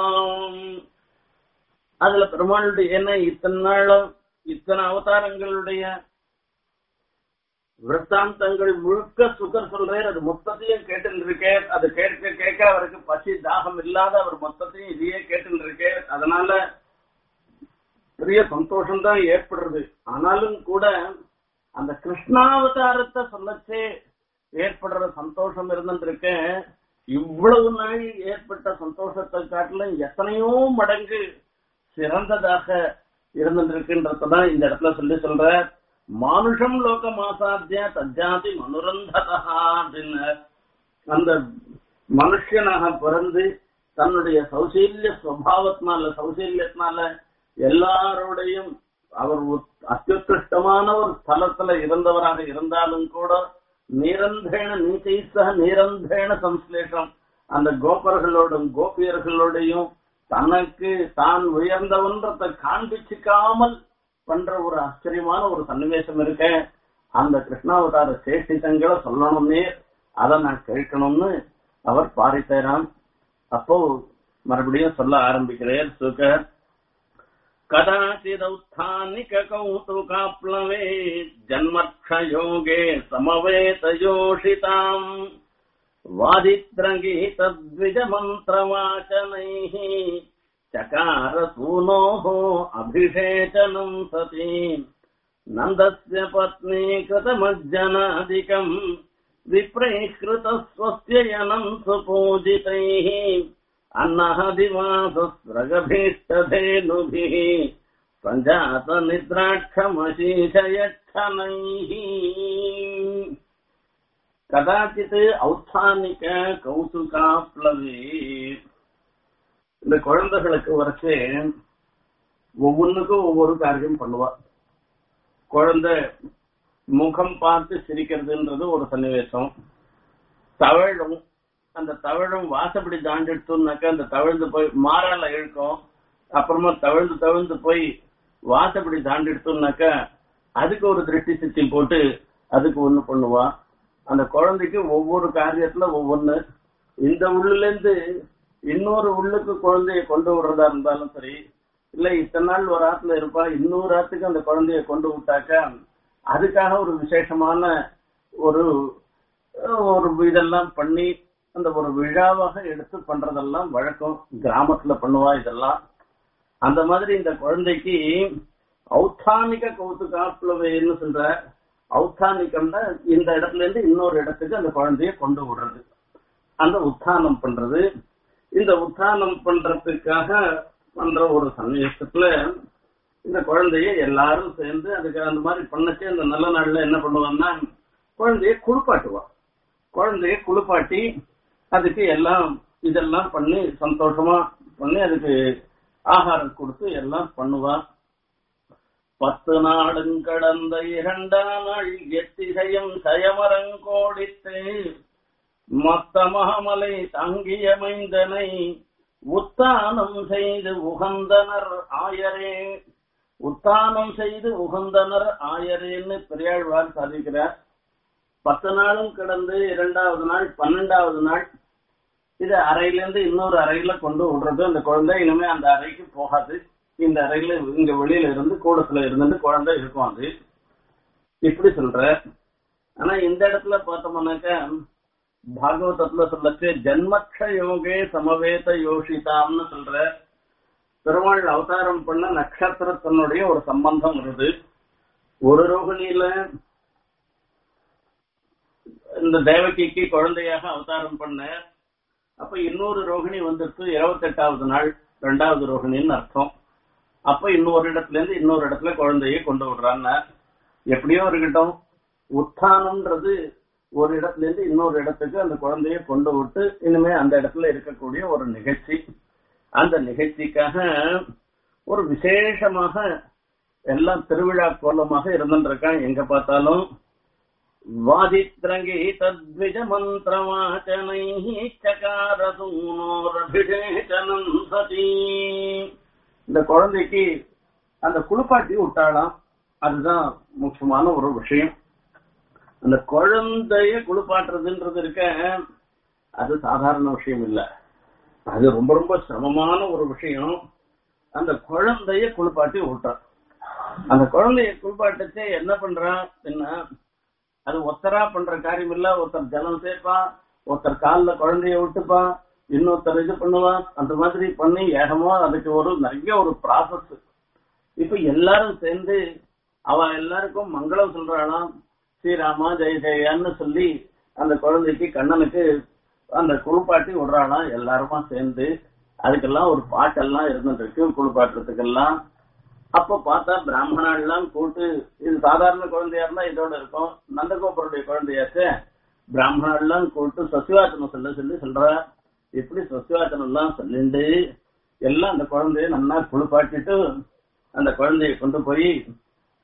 அதுல பெருமாளுடைய என்ன இத்தனை நாளும் இத்தனை அவதாரங்களுடைய விற்த்தாந்தங்கள் முழுக்க சுகர் சொல்றார் அது மொத்தத்தையும் கேட்டு இருக்கேன் அது கேட்க கேட்க அவருக்கு பசி தாகம் இல்லாத அவர் மொத்தத்தையும் இதையே கேட்டு இருக்கேன் அதனால பெரிய சந்தோஷம் தான் ஏற்படுறது ஆனாலும் கூட அந்த கிருஷ்ணாவதாரத்தை சொல்லச்சே ஏற்படுற சந்தோஷம் இருந்துருக்க இவ்வளவு நாள் ஏற்பட்ட சந்தோஷத்தை காட்டிலும் எத்தனையோ மடங்கு சிறந்ததாக இருந்துருக்குன்றதான் இந்த இடத்துல சொல்லி சொல்ற மானுஷம் லோக மாசாத்திய தஜாதி மனுரந்ததா அப்படின்னு அந்த மனுஷனாக பிறந்து தன்னுடைய சௌசீல்ய சுவாவத்தினால சௌசீல்யத்தினால எல்லாரோடையும் அவர் அத்தியுத்கிருஷ்டமான ஒரு ஸ்தலத்துல இருந்தவராக இருந்தாலும் கூட நிரந்தேன நீச்சைச நிரந்தேன சம்ஸ்லேஷம் அந்த கோபர்களோடும் கோபியர்களோடையும் தனக்கு தான் உயர்ந்தவன்றத காண்பிச்சுக்காமல் பண்ற ஒரு ஆச்சரியமான ஒரு சன்னிவேசம் இருக்க அந்த கிருஷ்ணாவதார சேஷ்டிதங்களை சொல்லணும்னே அதை நான் கேட்கணும்னு அவர் பாரித்தாராம் அப்போ மறுபடியும் சொல்ல ஆரம்பிக்கிறேன் சுகர் कदाचिदौत्थानिक कौतुकाप्लवे जन्मक्षयोगे समवेतयोषिताम् वादित्रगीतद्विजमन्त्रवाचनैः चकार सूनोः अभिषेचनम् सती नन्दस्य पत्नी कृतमज्जनादिकम् विप्रैः कृतस्वस्ययनम् सुपूजितैः अन्नहदिवासस्रगभीष्टधेनुभिः सञ्जातनिद्राक्षमशीषयच्छनैः கதாச்சித் ஔத்தானிக்க கௌசுகாப்ளவே இந்த குழந்தைகளுக்கு வரைச்சு ஒவ்வொன்றுக்கும் ஒவ்வொரு காரியம் பண்ணுவா குழந்தை முகம் பார்த்து சிரிக்கிறதுன்றது ஒரு சன்னிவேசம் தவழும் அந்த தவழும் வாசப்படி தாண்டிடுச்சுனாக்கா அந்த தவழ்ந்து போய் மாறால இழுக்கும் அப்புறமா தவழ்ந்து தவழ்ந்து போய் வாசப்படி தாண்டிடுச்சுனாக்கா அதுக்கு ஒரு திருஷ்டி சித்தி போட்டு அதுக்கு ஒண்ணு பண்ணுவா அந்த குழந்தைக்கு ஒவ்வொரு காரியத்துல ஒவ்வொன்னு இந்த உள்ளுல இருந்து இன்னொரு உள்ளுக்கு குழந்தைய கொண்டு விடுறதா இருந்தாலும் சரி இல்ல இத்தனை நாள் ஒரு ஆத்துல இருப்பா இன்னொரு ஆத்துக்கு அந்த குழந்தைய கொண்டு விட்டாக்கா அதுக்காக ஒரு விசேஷமான ஒரு ஒரு இதெல்லாம் பண்ணி அந்த ஒரு விழாவாக எடுத்து பண்றதெல்லாம் வழக்கம் கிராமத்துல பண்ணுவா இதெல்லாம் அந்த மாதிரி இந்த குழந்தைக்கு ஔத்தானிக கௌத்துகாப்ளவேன்னு சொல்ற ஔத்தானிகம்னா இந்த இடத்துல இருந்து இன்னொரு இடத்துக்கு அந்த குழந்தைய கொண்டு விடுறது அந்த உத்தானம் பண்றது இந்த உத்தானம் பண்றதுக்காக பண்ற ஒரு சன்னிவேசத்துல இந்த குழந்தைய எல்லாரும் சேர்ந்து அதுக்கு அந்த மாதிரி பண்ணச்சு அந்த நல்ல நாள்ல என்ன பண்ணுவாங்கன்னா குழந்தைய குளிப்பாட்டுவா குழந்தைய குளிப்பாட்டி அதுக்கு எல்லாம் இதெல்லாம் பண்ணி சந்தோஷமா பண்ணி அதுக்கு ஆகாரம் கொடுத்து எல்லாம் பண்ணுவா பத்து நாளும் கடந்த இரண்டாம் நாள் எத்திசையும் சயமரங்கோடித்து மத்த மகமலை தங்கிய மைந்தனை உத்தானம் செய்து உகந்தனர் ஆயரே உத்தானம் செய்து உகந்தனர் ஆயரேன்னு பெரியாழ்வார் சாதிக்கிறார் பத்து நாளும் கடந்து இரண்டாவது நாள் பன்னெண்டாவது நாள் இது அறையிலேருந்து இன்னொரு அறையில கொண்டு விடுறது அந்த குழந்தை இனிமே அந்த அறைக்கு போகாது இந்த அறையில இங்க வெளியில இருந்து கூடத்துல இருந்துட்டு குழந்தை இருக்கும் அது இப்படி சொல்ற ஆனா இந்த இடத்துல பார்த்தோம்னாக்க பாகவதத்துல சொல்லச்சு ஜன்மக்ஷ யோகே சமவேத யோஷிதாம்னு சொல்ற பெருமாள் அவதாரம் பண்ண நட்சத்திரத்தினுடைய ஒரு சம்பந்தம் வருது ஒரு ரோகிணியில இந்த தேவகிக்கு குழந்தையாக அவதாரம் பண்ண அப்ப இன்னொரு ரோகிணி வந்துட்டு இருபத்தெட்டாவது நாள் ரெண்டாவது ரோகிணின்னு அர்த்தம் அப்ப இன்னொரு இடத்துல இருந்து இன்னொரு இடத்துல குழந்தைய கொண்டு விடுறாங்க எப்படியோ இருக்கட்டும் உத்தானம்ன்றது ஒரு இடத்துல இருந்து இன்னொரு இடத்துக்கு அந்த குழந்தைய கொண்டு விட்டு இனிமே அந்த இடத்துல இருக்கக்கூடிய ஒரு நிகழ்ச்சி அந்த நிகழ்ச்சிக்காக ஒரு விசேஷமாக எல்லாம் திருவிழா கோலமாக இருந்துருக்கான் எங்க பார்த்தாலும் வாதித்ரங்கே தத்விஜ மந்திரவாச்சனை சகாரசூனோரபிஷேகனம் சதி இந்த குழந்தைக்கு அந்த குளிப்பாட்டி விட்டாளாம் அதுதான் முக்கியமான ஒரு விஷயம் அந்த குழந்தைய குளிப்பாட்டுறதுன்றது இருக்க அது சாதாரண விஷயம் இல்ல அது ரொம்ப ரொம்ப சிரமமான ஒரு விஷயம் அந்த குழந்தைய குளிப்பாட்டி விட்டான் அந்த குழந்தைய குளிப்பாட்டச்சே என்ன பண்றான் என்ன அது ஒத்தரா பண்ற காரியம் இல்ல ஒருத்தர் ஜலம் சேர்ப்பான் ஒருத்தர் காலில் குழந்தைய விட்டுப்பான் இன்னொருத்தர் இது பண்ணுவான் அந்த மாதிரி பண்ணி ஏகமா அதுக்கு ஒரு நிறைய ஒரு ப்ராசஸ் இப்ப எல்லாரும் சேர்ந்து அவ எல்லாருக்கும் மங்களம் சொல்றாளாம் ஸ்ரீராமா ஜெய ஜெயான்னு சொல்லி அந்த குழந்தைக்கு கண்ணனுக்கு அந்த குளிப்பாட்டி விடுறாளாம் எல்லாருமா சேர்ந்து அதுக்கெல்லாம் ஒரு பாட்டெல்லாம் இருந்துட்டு இருக்கு குளிப்பாட்டுறதுக்கெல்லாம் அப்ப பார்த்தா பிராமணாலாம் கூட்டு இது சாதாரண குழந்தையா இருந்தா இதோட இருக்கும் நந்தகோபருடைய குழந்தையாச்சே பிராமணாலாம் கூட்டு சசிவாச்சனம் சொல்ல சொல்லி சொல்ற இப்படி சசிவாச்சனம் எல்லாம் சொல்லிண்டு எல்லாம் அந்த குழந்தைய நல்லா குளிப்பாட்டிட்டு அந்த குழந்தைய கொண்டு போய்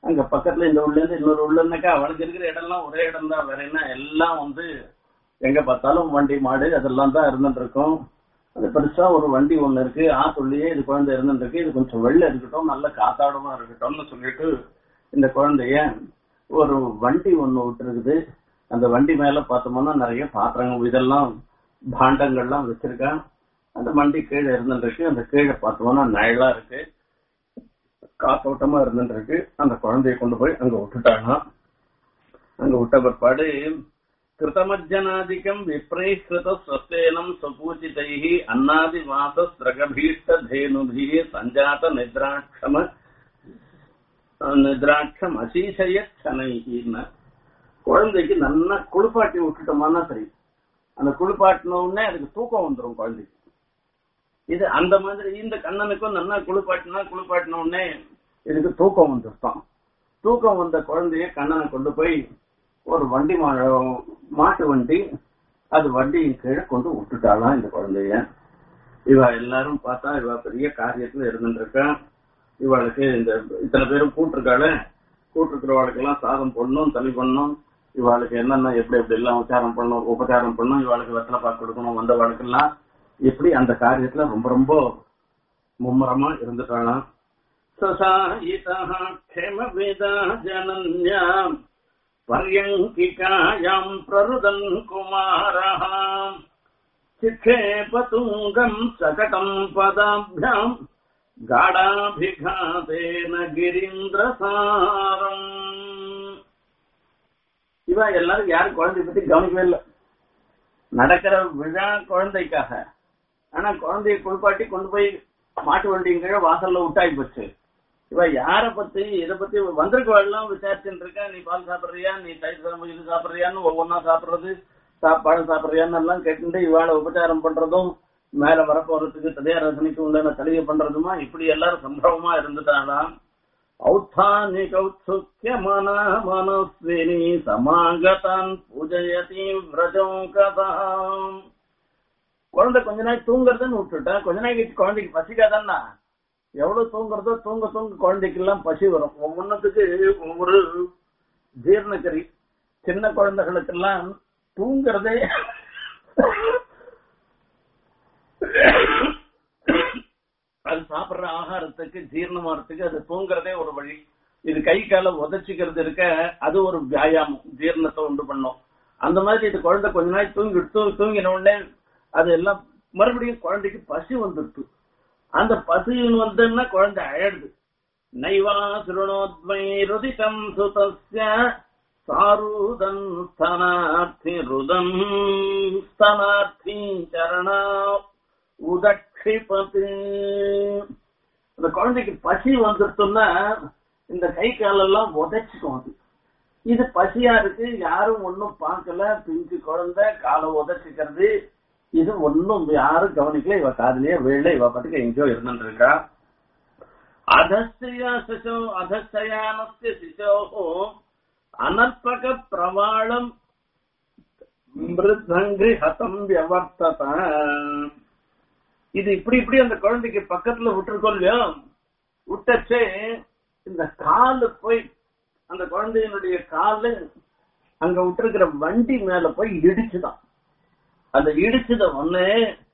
அங்க பக்கத்துல இந்த உள்ள இருந்து இன்னொரு உள்ளன்னாக்கா அவளுக்கு இருக்கிற இடம்லாம் ஒரே இடம் தான் வேற என்ன எல்லாம் வந்து எங்க பார்த்தாலும் வண்டி மாடு அதெல்லாம் தான் இருந்துட்டு இருக்கும் அது பெருசா ஒரு வண்டி ஒண்ணு இருக்கு ஆத்துள்ளேயே இது குழந்தை இருந்துட்டு இருக்கு இது கொஞ்சம் வெள்ள இருக்கட்டும் நல்ல காத்தாடமா இருக்கட்டும்னு சொல்லிட்டு இந்த குழந்தைய ஒரு வண்டி ஒண்ணு விட்டுருக்குது அந்த வண்டி மேல பார்த்தோம்னா நிறைய பாத்திரங்கள் இதெல்லாம் பாண்டங்கள்லாம் வச்சிருக்கான் அந்த வண்டி கீழே இருந்துட்டு இருக்கு அந்த கீழே பார்த்தோம்னா நிழலா இருக்கு காத்தோட்டமா இருந்துட்டு இருக்கு அந்த குழந்தைய கொண்டு போய் அங்க விட்டுட்டாங்க அங்க விட்ட பிற்பாடு கிருதமஜ்ஜனாதிக்கம் விப்ரீகிருத ஸ்வஸ்தேனம் சுபூச்சிதைः அன்னாதி மாச ஸ்ரகபீஷ்ட தேனுபிः சஞ்சாத நித்ராட்சம நித்ராட்சம் அசீசய சனைகின்னு குழந்தைக்கு நல்லா குளிப்பாட்டி விட்டுட்டோம்னா சரி அந்த குளிப்பாட்டின உடனே அதுக்கு தூக்கம் வந்துடும் குழந்தைக்கு இது அந்த மாதிரி இந்த கண்ணனுக்கும் நல்லா குளிப்பாட்டினா குளிப்பாட்டின உடனே இதுக்கு தூக்கம் வந்துருப்பான் தூக்கம் வந்த குழந்தைய கண்ணனை கொண்டு போய் ஒரு வண்டி மா- மாட்டு வண்டி அது வண்டியின் கீழே கொண்டு விட்டுட்டாலாம் இந்த குழந்தைய இவ எல்லாரும் பார்த்தா இவ பெரிய காரியத்துல இருந்துருக்கா இவளுக்கு இந்த இத்தனை பேரும் கூட்டிருக்காள கூட்டிருக்கிறவளுக்கு எல்லாம் சாதம் பண்ணணும் தள்ளி பண்ணணும் இவாளுக்கு என்னென்ன எப்படி எப்படி எல்லாம் உச்சாரம் பண்ணணும் உபச்சாரம் பண்ணணும் இவாளுக்கு வெத்தலை பாக்கு கொடுக்கணும் வந்தவளுக்கெல்லாம் இப்படி அந்த காரியத்துல ரொம்ப ரொம்ப மும்முரமா இருந்துட்டாளாம் சசாயிதः க்ஷமவிதா ஜனன்யாம் பர்யங்கிகாயாம் பிரருதன் குமாரः சிக்ஷேபதுங்கம் சகடம் பதாभ्याम् காடாபிகாதேன கிரீந்திரசாரம் இவ எல்லாரும் யாரும் குழந்தை பத்தி கவனிக்கவே இல்லை நடக்கிற விழா குழந்தைக்காக ஆனா குழந்தைய குளிப்பாட்டி கொண்டு போய் மாட்டு வண்டியின் கீழே வாசல்ல விட்டாய் போச்சு இவ யார பத்தி இத பத்தி வந்திருக்கவெல்லாம் விசாரிச்சுட்டு இருக்கா நீ பால் சாப்பிடுறியா நீ தயிர் சாப்பிடு இது சாப்பிடுறியான்னு ஒவ்வொன்னா சாப்பிடுறது சாப்பாடு சாப்பிடுறியான்னு எல்லாம் கேட்டுட்டு இவாள உபச்சாரம் பண்றதும் மேல வரப்போறதுக்கு ததையாரசனைக்கு உண்டான தலிகை பண்றதுமா இப்படி எல்லாரும் சம்பவமா இருந்துட்டாலாம் औत्थानिकौत्सुक्य मना मनस्विनी சமாகதான் பூஜயதி விரஜம் கதாம் குழந்தை கொஞ்ச நாள் தூங்குறதுன்னு விட்டுட்டா கொஞ்ச நாள் கழிச்சு குழந்தைக்கு பசிக்காதான்னா எவ்வளவு தூங்குறதோ தூங்க தூங்க குழந்தைக்கு எல்லாம் பசி வரும் ஒவ்வொன்றுத்துக்கு ஒவ்வொரு ஜீரணக்கறி சின்ன குழந்தைகளுக்கெல்லாம் தூங்குறதே அது சாப்பிடுற ஆகாரத்துக்கு ஜீரணமாகறதுக்கு அது தூங்குறதே ஒரு வழி இது கை கால உதச்சிக்கிறது இருக்க அது ஒரு வியாயாமம் ஜீரணத்தை உண்டு பண்ணும் அந்த மாதிரி இது குழந்தை கொஞ்ச நாள் தூங்கி தூங்கி தூங்கின உடனே அது எல்லாம் மறுபடியும் குழந்தைக்கு பசி வந்துடுது அந்த பசின்னு வந்ததுன்னா குழந்தை அழகுது நைவா சுருணோத்மை ருதிகம் சுதஸ்ய சாரூதன் ஸ்தனார்த்தி ருதம் ஸ்தனார்த்தி சரணா உதட்சிபத்து அந்த குழந்தைக்கு பசி வந்துருச்சுன்னா இந்த கை காலெல்லாம் உதைச்சுக்கும் அது இது பசியா இருக்கு யாரும் ஒன்னும் பார்க்கல பிஞ்சு குழந்தை காலை உதைச்சிக்கிறது இது ஒன்னும் யாரும் கவனிக்கல இவ காதலியே வேலை இவ பாட்டுக்கு எங்கேயோ இருந்துட்டு இருக்கா அதஸ்தியா சிசோ அதஸ்தயானஸ்ய சிசோஹோ அனர்ப்பக பிரவாளம் மிருதங்கி ஹதம் வியவர்த்தத இது இப்படி இப்படி அந்த குழந்தைக்கு பக்கத்துல விட்டுருக்கோம் இல்லையோ விட்டச்சே இந்த காலு போய் அந்த குழந்தையினுடைய காலு அங்க விட்டுருக்கிற வண்டி மேல போய் இடிச்சுதான் அந்த இடிச்சத ஒண்ணு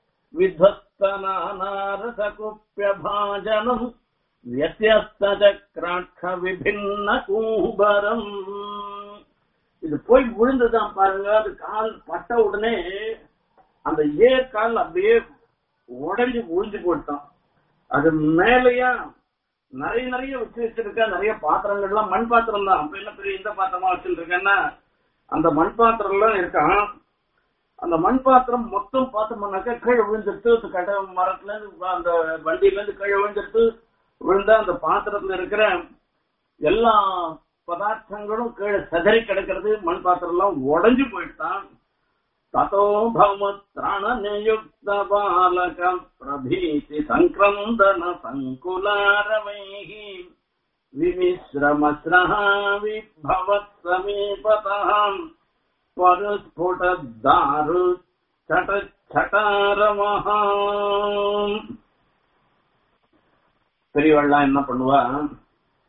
வித்வஸ்தனாரசகுப்பியபாஜனம் வியத்தியஸ்த சக்கராட்ச விபின்ன கூபரம் இது போய் விழுந்துதான் பாருங்க அது கால் பட்ட உடனே அந்த ஏர் கால் அப்படியே உடஞ்சி விழுந்து போட்டான் அது மேலையா நிறைய நிறைய வச்சு வச்சிருக்க நிறைய பாத்திரங்கள்லாம் மண் பாத்திரம் தான் அப்ப என்ன பெரிய இந்த பாத்திரமா வச்சிருக்கேன்னா அந்த மண் பாத்திரம் எல்லாம் இருக்கான் அந்த மண் பாத்திரம் மொத்தம் பார்த்தோம்னாக்கா கீழே விழுந்துட்டு கட மரத்துல இருந்து அந்த வண்டியில இருந்து கீழே விழுந்துட்டு விழுந்தா அந்த பாத்திரத்துல இருக்கிற எல்லா பதார்த்தங்களும் கீழே செதறி கிடக்கிறது மண் பாத்திரம் எல்லாம் உடஞ்சு போயிட்டான் ततो भवत्राणनियुक्त बालक प्रभीति सङ्क्रन्दन सङ्कुलारवैः विमिश्रमस्रः विभवत् समीपतः परुस्फुटद्दारु சட்டாரமஹ பெரியவள்லாம் என்ன பண்ணுவா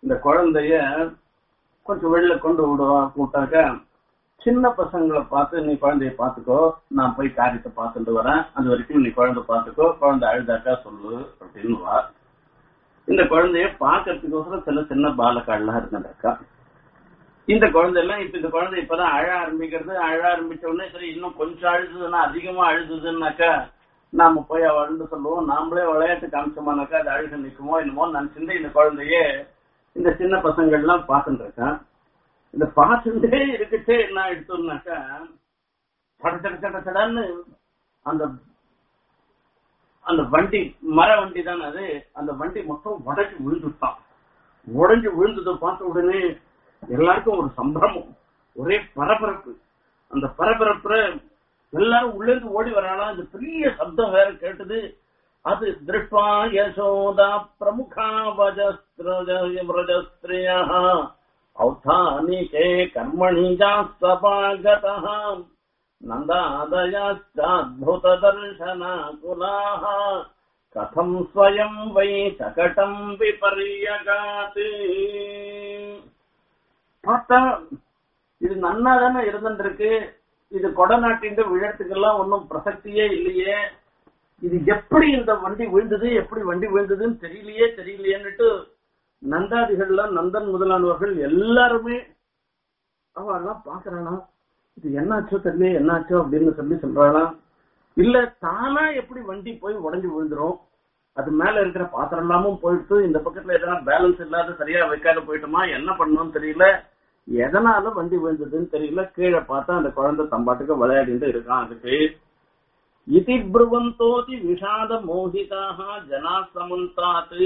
இந்த குழந்தைய கொஞ்சம் வெளில கொண்டு விடுவா விட்டாக்க சின்ன பசங்களை பார்த்து நீ குழந்தைய பாத்துக்கோ நான் போய் காரியத்தை பார்த்துட்டு வரேன் அது வரைக்கும் நீ குழந்தை பாத்துக்கோ குழந்தை அழுதாக்கா சொல்லு அப்படின்னு வா இந்த குழந்தைய பாக்கிறதுக்கோசரம் சில சின்ன பாலக்காடெல்லாம் இருந்தாக்கா இந்த குழந்தை எல்லாம் இப்ப இந்த குழந்தை இப்பதான் அழ ஆரம்பிக்கிறது அழ ஆரம்பிச்ச உடனே சரி இன்னும் கொஞ்சம் அழுதுன்னா அதிகமா அழுதுதுன்னாக்கா நாம போய் அழுந்து சொல்லுவோம் நாமளே விளையாட்டு காமிச்சோமானாக்கா அது அழுக நிக்குமோ என்னமோ நான் சிந்தை இந்த குழந்தையே இந்த சின்ன பசங்கள்லாம் பார்த்துட்டு இருக்கேன் இந்த பார்த்துட்டே இருக்கட்டே என்ன எடுத்தோம்னாக்கா சட சட சட சடன்னு அந்த அந்த வண்டி மர வண்டி தானே அது அந்த வண்டி மொத்தம் உடைஞ்சு விழுந்துட்டான் உடைஞ்சு விழுந்ததை பார்த்த உடனே எல்லாருக்கும் ஒரு சம்பிரமம் ஒரே பரபரப்பு அந்த பரபரப்புல எல்லாரும் உள்ள இருந்து ஓடி வராலாம் இந்த பெரிய சப்தம் வேற கேட்டது அது திருஷ்வா யசோதா பிரமுகா வஜஸ்திரஜஸ்திரியா औत्थानिके कर्मणि जास्तपागतः नन्दादयाश्चाद्भुतदर्शनाकुलाः कथम् स्वयम् वै शकटम् विपर्यगात् பார்த்தா இது நன்னா தானே இருந்துருக்கு இது கொடநாட்டின் விழத்துக்கெல்லாம் ஒன்றும் பிரசக்தியே இல்லையே இது எப்படி இந்த வண்டி விழுந்தது எப்படி வண்டி விழுந்ததுன்னு தெரியலையே தெரியலையேன்னுட்டு நந்தாதிகள்லாம் நந்தன் முதலானவர்கள் எல்லாருமே அவெல்லாம் பாக்குறானா இது என்னாச்சோ தெரியல என்னாச்சோ அப்படின்னு சொல்லி சொல்றானா இல்ல தானா எப்படி வண்டி போய் உடஞ்சு விழுந்துரும் அது மேல இருக்கிற பாத்திரம் எல்லாமும் போயிட்டு இந்த பக்கத்துல எதனா பேலன்ஸ் இல்லாத சரியா வைக்காத போயிட்டோமா என்ன பண்ணணும்னு தெரியல எதனால வண்டி விழுந்ததுன்னு தெரியல கீழே பார்த்தா அந்த குழந்தை தம்பாட்டுக்கு விளையாடிட்டு இருக்கான் அதுக்கு இதி புருவந்தோதி விஷாத மோகிதாக ஜனா சமந்தாத்து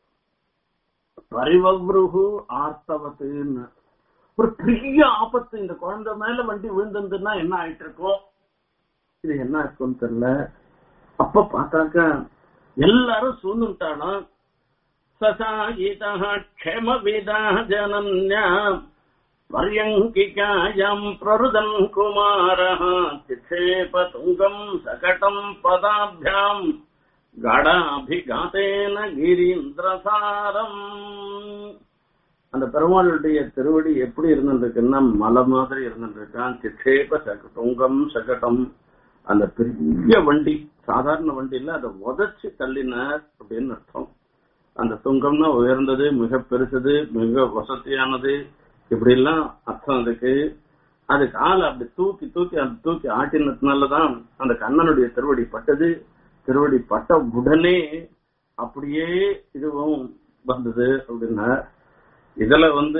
பரிவவ்ருகு ஆர்த்தவத்துன்னு ஒரு பெரிய ஆபத்து இந்த குழந்தை மேல வண்டி விழுந்ததுன்னா என்ன ஆயிட்டு இருக்கோம் இது என்ன இருக்கும்னு தெரியல அப்ப பார்த்தாக்க எல்லாரும் சூழ்ந்துட்டானா சசாயிதா க்ஷமவிதா ஜனன்யா பர்யங்கிகாயம் பிரருதன் குமாரः சிக்ஷேப துங்கம் சகடம் பதாபியாம் கடாபிகாத்தேன கிரீந்திரசாரம் அந்த பெருமாளுடைய திருவடி எப்படி இருந்துருக்குன்னா மலை மாதிரி இருந்துருக்கான் சிக்ஷேப சக துங்கம் சகடம் அந்த பெரிய வண்டி சாதாரண வண்டி இல்ல அதை உதச்சு தள்ளினார் அப்படின்னு அர்த்தம் அந்த துங்கம்னா உயர்ந்தது மிக பெருசது மிக வசதியானது இப்படி எல்லாம் அர்த்தம் அதுக்கு அது காலை அப்படி தூக்கி தூக்கி அந்த தூக்கி ஆட்டினதுனாலதான் அந்த கண்ணனுடைய திருவடி பட்டது திருவடி பட்ட உடனே அப்படியே இதுவும் வந்தது அப்படின்னா இதுல வந்து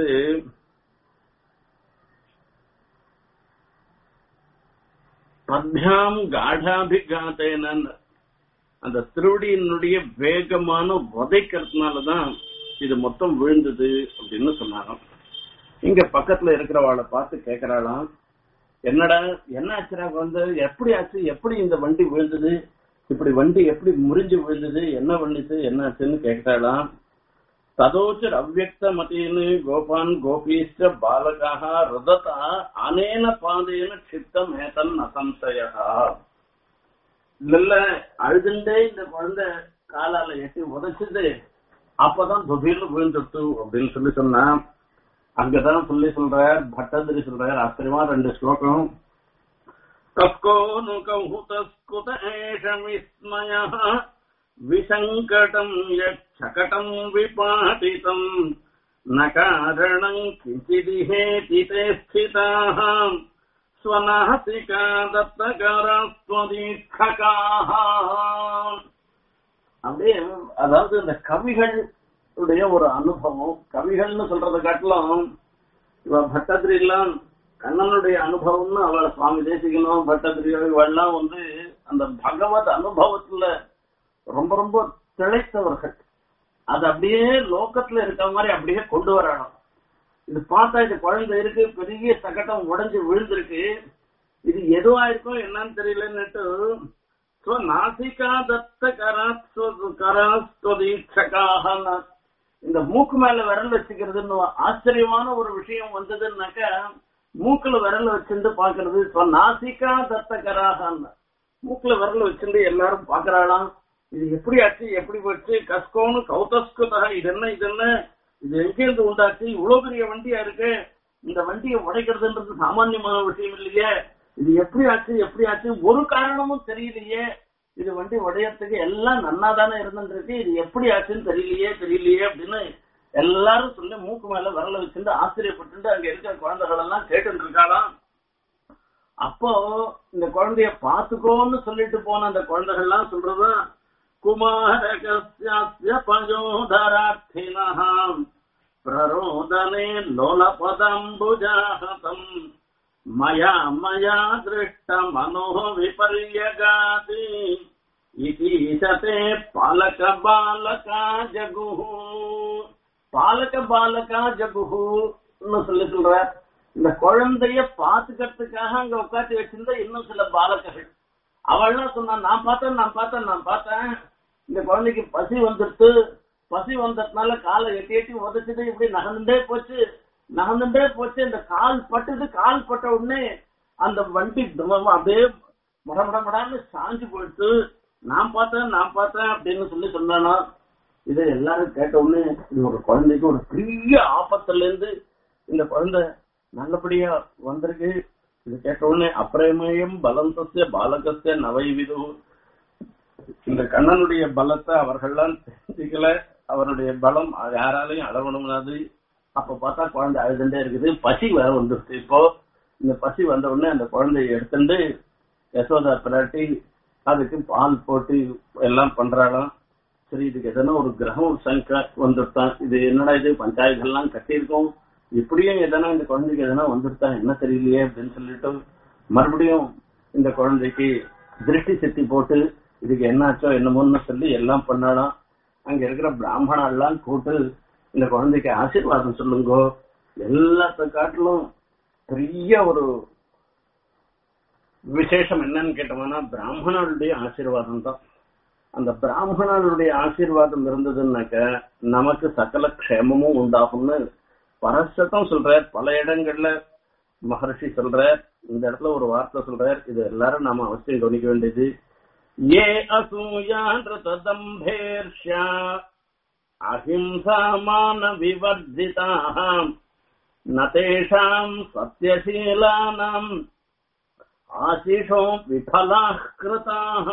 பத்யாம் காடாபிகாத்தேன அந்த திருவடியினுடைய வேகமான உதைக்கிறதுனாலதான் இது மொத்தம் விழுந்தது அப்படின்னு சொன்னாராம் இங்க பக்கத்துல இருக்கிறவாளை பார்த்து கேக்குறாளாம் என்னடா என்ன ஆச்சுடா வந்து எப்படி ஆச்சு எப்படி இந்த வண்டி விழுந்தது இப்படி வண்டி எப்படி முறிஞ்சு விழுந்தது என்ன பண்ணுச்சு என்ன ஆச்சுன்னு கேட்டாளாம் ததோச்சர் அவ்வக்த மதேனு கோபான் கோபீஷ்ட பாலகாக ருததா அனேன பாதேன சித்தம் ஏதன் அசம்சயா இல்ல அழுதுண்டே இந்த குழந்தை காலால எட்டி உதைச்சது அப்பதான் துபீர்னு விழுந்துட்டு அப்படின்னு சொல்லி சொன்னா அங்கதான் சொல்லி சொல்றார் பட்டதிரி சொல்றார் ஆச்சரியமா ரெண்டு ஸ்லோகம் கஸ்கோனு கௌஹுதஸ்குத ஏஷ விஸ்மய விசங்கடம் யச்சகடம் விபாதிதம் ந காரணம் கிஞ்சிதிஹேதி தே ஸ்திதாः ஸ்வநாசிகா தத்தகரஸ்வதீட்சகாः அப்படியே அதாவது இந்த கவிகள் உடைய ஒரு அனுபவம் கவிகள்னு சொல்றதை காட்டிலும் இவ பட்டதிரி எல்லாம் கண்ணனுடைய அனுபவம்னு அவளை சுவாமி தேசிகனும் பட்டதிரி இவெல்லாம் வந்து அந்த பகவத் அனுபவத்துல ரொம்ப ரொம்ப திளைத்தவர்கள் அது அப்படியே லோக்கத்துல இருக்க மாதிரி அப்படியே கொண்டு வரணும் இது பார்த்தா இது குழந்தை இருக்கு பெரிய சகட்டம் உடைஞ்சு விழுந்திருக்கு இது எதுவா இருக்கும் என்னன்னு தெரியலன்னுட்டு சோ நாசிகா தத்த கராஸ்வதீட்சகாக இந்த மூக்கு மேல விரல் வச்சுக்கிறதுன்னு ஆச்சரியமான ஒரு விஷயம் வந்ததுன்னாக்கா மூக்குல விரல் வச்சுட்டு பாக்குறது நாசிகா தத்த கராகான்னு மூக்குல விரல் வச்சுட்டு எல்லாரும் பாக்குறாளாம் இது எப்படி ஆச்சு எப்படி போச்சு கஸ்கோன்னு கௌதஸ்குதா இது என்ன இது என்ன இது எங்கிருந்து உண்டாச்சு இவ்வளவு பெரிய வண்டியா இருக்கு இந்த வண்டியை உடைக்கிறதுன்றது சாமானியமான விஷயம் இல்லையே இது எப்படி ஆச்சு எப்படி ஆச்சு ஒரு காரணமும் தெரியலையே இது வண்டி உடையறதுக்கு எல்லாம் நன்னா தானே இருந்துருக்கு இது எப்படி ஆச்சுன்னு தெரியலையே தெரியலையே அப்படின்னு எல்லாரும் சொல்லி மூக்கு மேல விரல வச்சுட்டு ஆச்சரியப்பட்டு அங்க இருக்கிற குழந்தைகள் எல்லாம் கேட்டு இருக்காளாம் அப்போ இந்த குழந்தைய பாத்துக்கோன்னு சொல்லிட்டு போன அந்த குழந்தைகள்லாம் சொல்றது குமாரகஸ்ய பயோதரார்த்தினாம் பிரரோதனே லோலபதம்புஜாஹதம் மயா மயா திருஷ்ட மனோ விபர்யகாதி இதீசதே பாலக பாலகா ஜகுஹு பாலக பாலகா ஜகுஹுன்னு சொல்லி சொல்ற இந்த குழந்தைய பாத்துக்கிறதுக்காக அங்க உட்காந்து வச்சிருந்த இன்னும் சில பாலகர்கள் அவள்லாம் சொன்னா நான் பார்த்தேன் நான் பார்த்தேன் நான் பார்த்தேன் இந்த குழந்தைக்கு பசி வந்துடுத்து பசி வந்ததுனால காலை எட்டி எட்டி உதச்சிட்டு இப்படி நகர்ந்துட்டே போச்சு நகர்ந்துட்டே போச்சு இந்த கால் பட்டுது கால் பட்ட உடனே அந்த வண்டி தும- அப்படியே மடமடமடான்னு சாஞ்சு போயிட்டு நான் பார்த்தேன் நான் பார்த்தேன் அப்படின்னு சொல்லி சொன்னானா இதை எல்லாரும் கேட்ட உடனே இது ஒரு குழந்தைக்கு ஒரு பெரிய ஆபத்துல இருந்து இந்த குழந்தை நல்லபடியா வந்திருக்கு இது கேட்ட உடனே அப்பிரமேயம் பலந்தசிய பாலகசிய நவைவிது இந்த கண்ணனுடைய பலத்தை அவர்கள்லாம் தெரிஞ்சுக்கல அவருடைய பலம் யாராலையும் அளவிட முடியாது அப்ப பார்த்தா குழந்தை அழுதுண்டே இருக்குது பசி வேற வந்துருச்சு இப்போ இந்த பசி வந்த உடனே அந்த குழந்தைய எடுத்துட்டு யசோதா பிராட்டி அதுக்கு பால் போட்டு எல்லாம் பண்றாளாம் சரி இதுக்கு எதனா ஒரு கிரகம் சங்கா வந்துட்டான் இது என்னடா இது பஞ்சாயத்துலாம் கட்டியிருக்கோம் இப்படியும் எதனா இந்த குழந்தைக்கு எதனா வந்துருத்தா என்ன தெரியலையே அப்படின்னு சொல்லிட்டு மறுபடியும் இந்த குழந்தைக்கு திருஷ்டி சித்தி போட்டு இதுக்கு என்னாச்சோ என்னமோன்னு சொல்லி எல்லாம் பண்ணாலாம் அங்க இருக்கிற பிராமணா எல்லாம் கூட்டு இந்த குழந்தைக்கு ஆசீர்வாதம் சொல்லுங்கோ எல்லாத்த காட்டிலும் பெரிய ஒரு விசேஷம் என்னன்னு கேட்டோம்னா பிராமணர்களுடைய ஆசீர்வாதம் தான் அந்த பிராமணர்களுடைய ஆசீர்வாதம் இருந்ததுன்னாக்க நமக்கு சகல க்ஷேமமும் உண்டாகும்னு பரசத்தம் சொல்றார் பல இடங்கள்ல மகர்ஷி சொல்றார் இந்த இடத்துல ஒரு வார்த்தை சொல்றார் இது எல்லாரும் நாம அவசியம் கவனிக்க வேண்டியது ஏ அசூயான்றதம்பேர்ஷா அஹிம்சாமான விவர்ஜிதாம் நதேஷாம் சத்யசீலானாம் ஆசிஷோ விபலாः கிருதாக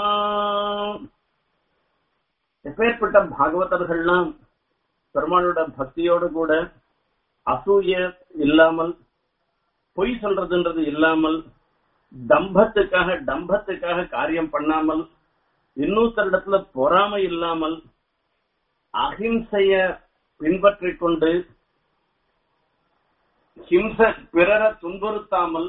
எப்பேற்பட்ட பாகவதர்கள்லாம் பெருமாளோட பக்தியோடு கூட அசூய இல்லாமல் பொய் சொல்றதுன்றது இல்லாமல் தம்பத்துக்காக டம்பத்துக்காக காரியம் பண்ணாமல் இன்னொருத்தரிடத்துல பொறாமை இல்லாமல் அஹிம்சைய பின்பற்றிக் கொண்டு ஹிம்ச பிறரை துன்புறுத்தாமல்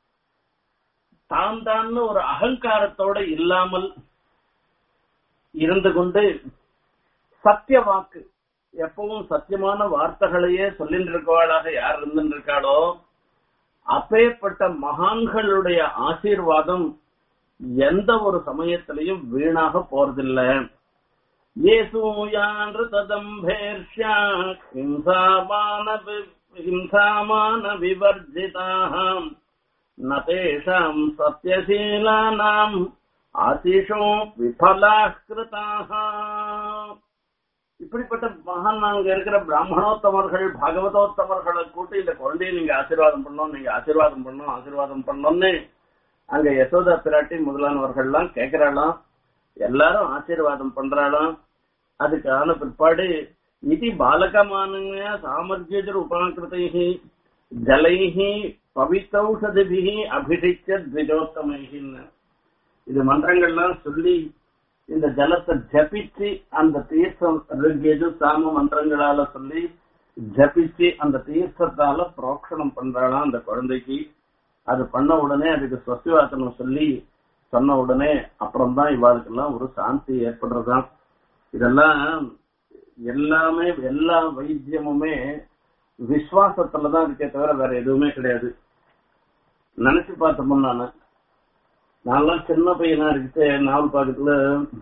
தான் தான் ஒரு அகங்காரத்தோட இல்லாமல் இருந்து கொண்டு சத்திய வாக்கு எப்பவும் சத்தியமான வார்த்தைகளையே சொல்லிட்டு இருக்கவாளாக யார் இருந்துட்டு இருக்காளோ அப்பேற்பட்ட மகான்களுடைய ஆசீர்வாதம் எந்த ஒரு சமயத்திலையும் வீணாக போறதில்லை ஏசூயான்று ததம்பேர்ஷா ஹிம்சாமான வி- ஹிம்சாமான விவர்ஜிதாம் நதேஷாம் சத்யசீலானாம் ஆசிஷோ விபலாः கிருதாக இப்படிப்பட்ட மகான் அங்க இருக்கிற பிராமணோத்தமர்கள் பாகவதோத்தமர்களை கூட்டி இந்த குழந்தையை நீங்க ஆசீர்வாதம் பண்ணணும் நீங்க ஆசீர்வாதம் பண்ணணும் ஆசீர்வாதம் பண்ணணும்னு அங்க யசோதா பிராட்டி முதலானவர்கள்லாம் கேக்குறாளாம் எல்லாரும் ஆசீர்வாதம் பண்றாளாம் அதுக்கான பிற்பாடு இது பாலகமானங்க சாமர்த்தியஜர் உபாகிருதைஹி ஜலைஹி பவித்தௌஷதிபிஹி அபிஷிச்ச த்விஜோத்தமைஹின்னு இது மந்திரங்கள்லாம் சொல்லி இந்த ஜலத்தை ஜபிச்சு அந்த தீர்த்தம் ரிக்யஜு சாம மந்திரங்களால சொல்லி ஜபிச்சு அந்த தீர்த்தத்தால புரோக்ஷணம் பண்றாளாம் அந்த குழந்தைக்கு அது பண்ண உடனே அதுக்கு சொசிவாசனம் சொல்லி சொன்ன உடனே அப்புறம் தான் இவாளுக்கெல்லாம் ஒரு சாந்தி ஏற்படுறதாம் இதெல்லாம் எல்லாமே எல்லா வைத்தியமுமே விசுவாசத்துல தான் இருக்கே தவிர வேற எதுவுமே கிடையாது நினைச்சு பார்த்தோம் நானு நான்லாம் சின்ன பையனா இருக்கு நாவல் பாக்கத்துல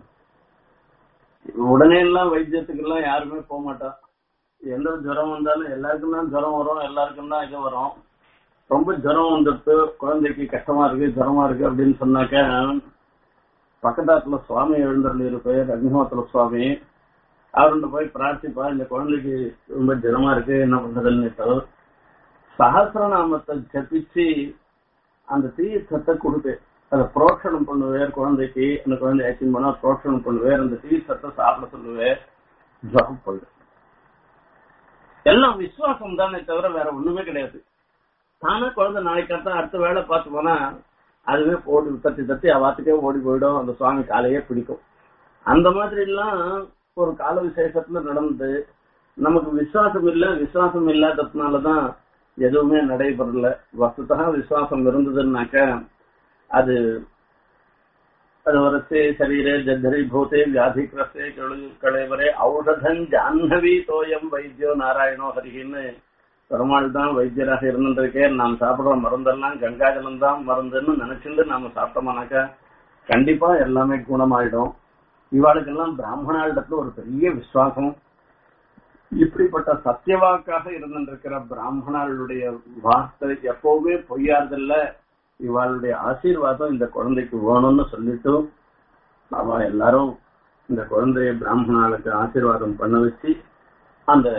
உடனே எல்லாம் வைத்தியத்துக்கு எல்லாம் யாருமே போக மாட்டா எந்த ஜுரம் வந்தாலும் எல்லாருக்கும் தான் ஜுரம் வரும் எல்லாருக்கும் தான் இது வரும் ரொம்ப ஜுரம் வந்துட்டு குழந்தைக்கு கஷ்டமா இருக்கு ஜுரமா இருக்கு அப்படின்னு சொன்னாக்க பக்கத்தாத்துல சுவாமி எழுந்தருள் இருப்பார் அக்னிஹோத்திர சுவாமி அவர்கிட்ட போய் பிரார்த்திப்பா இந்த குழந்தைக்கு ரொம்ப ஜனமா இருக்கு என்ன பண்றதுன்னு சகசிரநாமத்தை ஜபிச்சு அந்த தீர்த்தத்தை கொடுத்து அதை புரோஷனம் பண்ணுவேன் குழந்தைக்கு அந்த குழந்தை ஆக்சின் பண்ணா புரோஷனம் பண்ணுவேன் அந்த தீர்த்தத்தை சாப்பிட சொல்லுவேன் ஜபம் பண்ணு எல்லாம் விசுவாசம் தானே தவிர வேற ஒண்ணுமே கிடையாது தானே குழந்தை நாளைக்கு தான் அடுத்த வேலை பார்த்து போனா அதுவே ஓடி தத்தி தத்தி அவாத்துக்கே ஓடி போயிடும் அந்த சுவாமி காலையே பிடிக்கும் அந்த மாதிரி எல்லாம் ஒரு கால விசேஷத்துல நடந்து நமக்கு விசுவாசம் இல்ல விசுவாசம் இல்லாததுனாலதான் எதுவுமே நடைபெறல வஸ்துதா விசுவாசம் இருந்ததுன்னாக்க அது அது வரசே சரீரே ஜத்தரி பூதே வியாதிகிரஸ்தே களைவரே ஔஷதம் ஜாஹ்னவி தோயம் வைத்தியோ நாராயணோ ஹரின்னு பெருமாள் தான் வைத்தியராக இருந்திருக்கேன் நாம் சாப்பிடுற மருந்தெல்லாம் கங்காஜலம் தான் மருந்துன்னு நினைச்சுட்டு நாம சாப்பிட்டோம்னாக்கா கண்டிப்பா எல்லாமே குணமாயிடும் இவாளுக்கெல்லாம் பிராமணாளிடத்துல ஒரு பெரிய விசுவாசம் இப்படிப்பட்ட சத்தியவாக்காக இருந்திருக்கிற பிராமணர்களுடைய வார்த்தை எப்பவுமே பொய்யாதல்ல இவாளுடைய ஆசீர்வாதம் இந்த குழந்தைக்கு வேணும்னு சொல்லிட்டு அவ எல்லாரும் இந்த குழந்தைய பிராமணாளுக்கு ஆசீர்வாதம் பண்ண வச்சு அந்த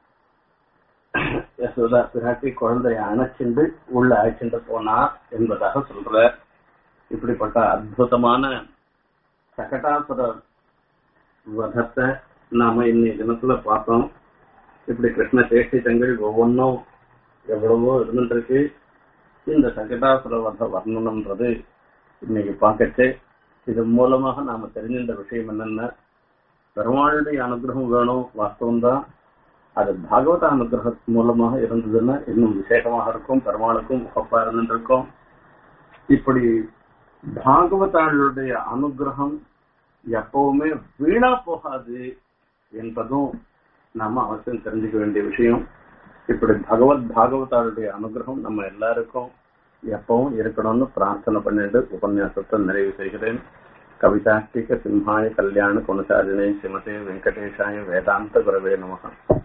யசோதா பிராட்டி குழந்தைய அணைச்சிண்டு உள்ள அழைச்சிட்டு போனா என்பதாக சொல்ற இப்படிப்பட்ட அற்புதமான சகடாசுர வதத்தை நாம இன்னைய தினத்துல பார்த்தோம் இப்படி கிருஷ்ண சேஷ்டிதங்கள் ஒவ்வொன்றும் எவ்வளவோ இருந்துருக்கு இந்த சகடாசுர வத வர்ணனம்ன்றது இன்னைக்கு பார்க்கச்சு இது மூலமாக நாம தெரிஞ்சின்ற விஷயம் என்னன்னா பெருமாளுடைய அனுகிரகம் வேணும் வாஸ்தவம் தான் அது பாகவத அனுகிரக மூலமாக இருந்ததுன்னா இன்னும் விசேஷமாக இருக்கும் பெருமாளுக்கும் ஒப்பா இருந்திருக்கும் இப்படி பாகவதாளுடைய அனுகிரகம் எப்பவுமே வீணா போகாது என்பதும் நாம அவசியம் தெரிஞ்சுக்க வேண்டிய விஷயம் இப்படி பகவத் பாகவதாளுடைய அனுகிரகம் நம்ம எல்லாருக்கும் எப்பவும் இருக்கணும்னு பிரார்த்தனை பண்ணிட்டு உபன்யாசத்தை நிறைவு செய்கிறேன் கவிதாஷ்டிக சிம்ஹாய கல்யாண குணசாலினே ஸ்ரீமதே வெங்கடேஷாய வேதாந்த குரவே நமகம்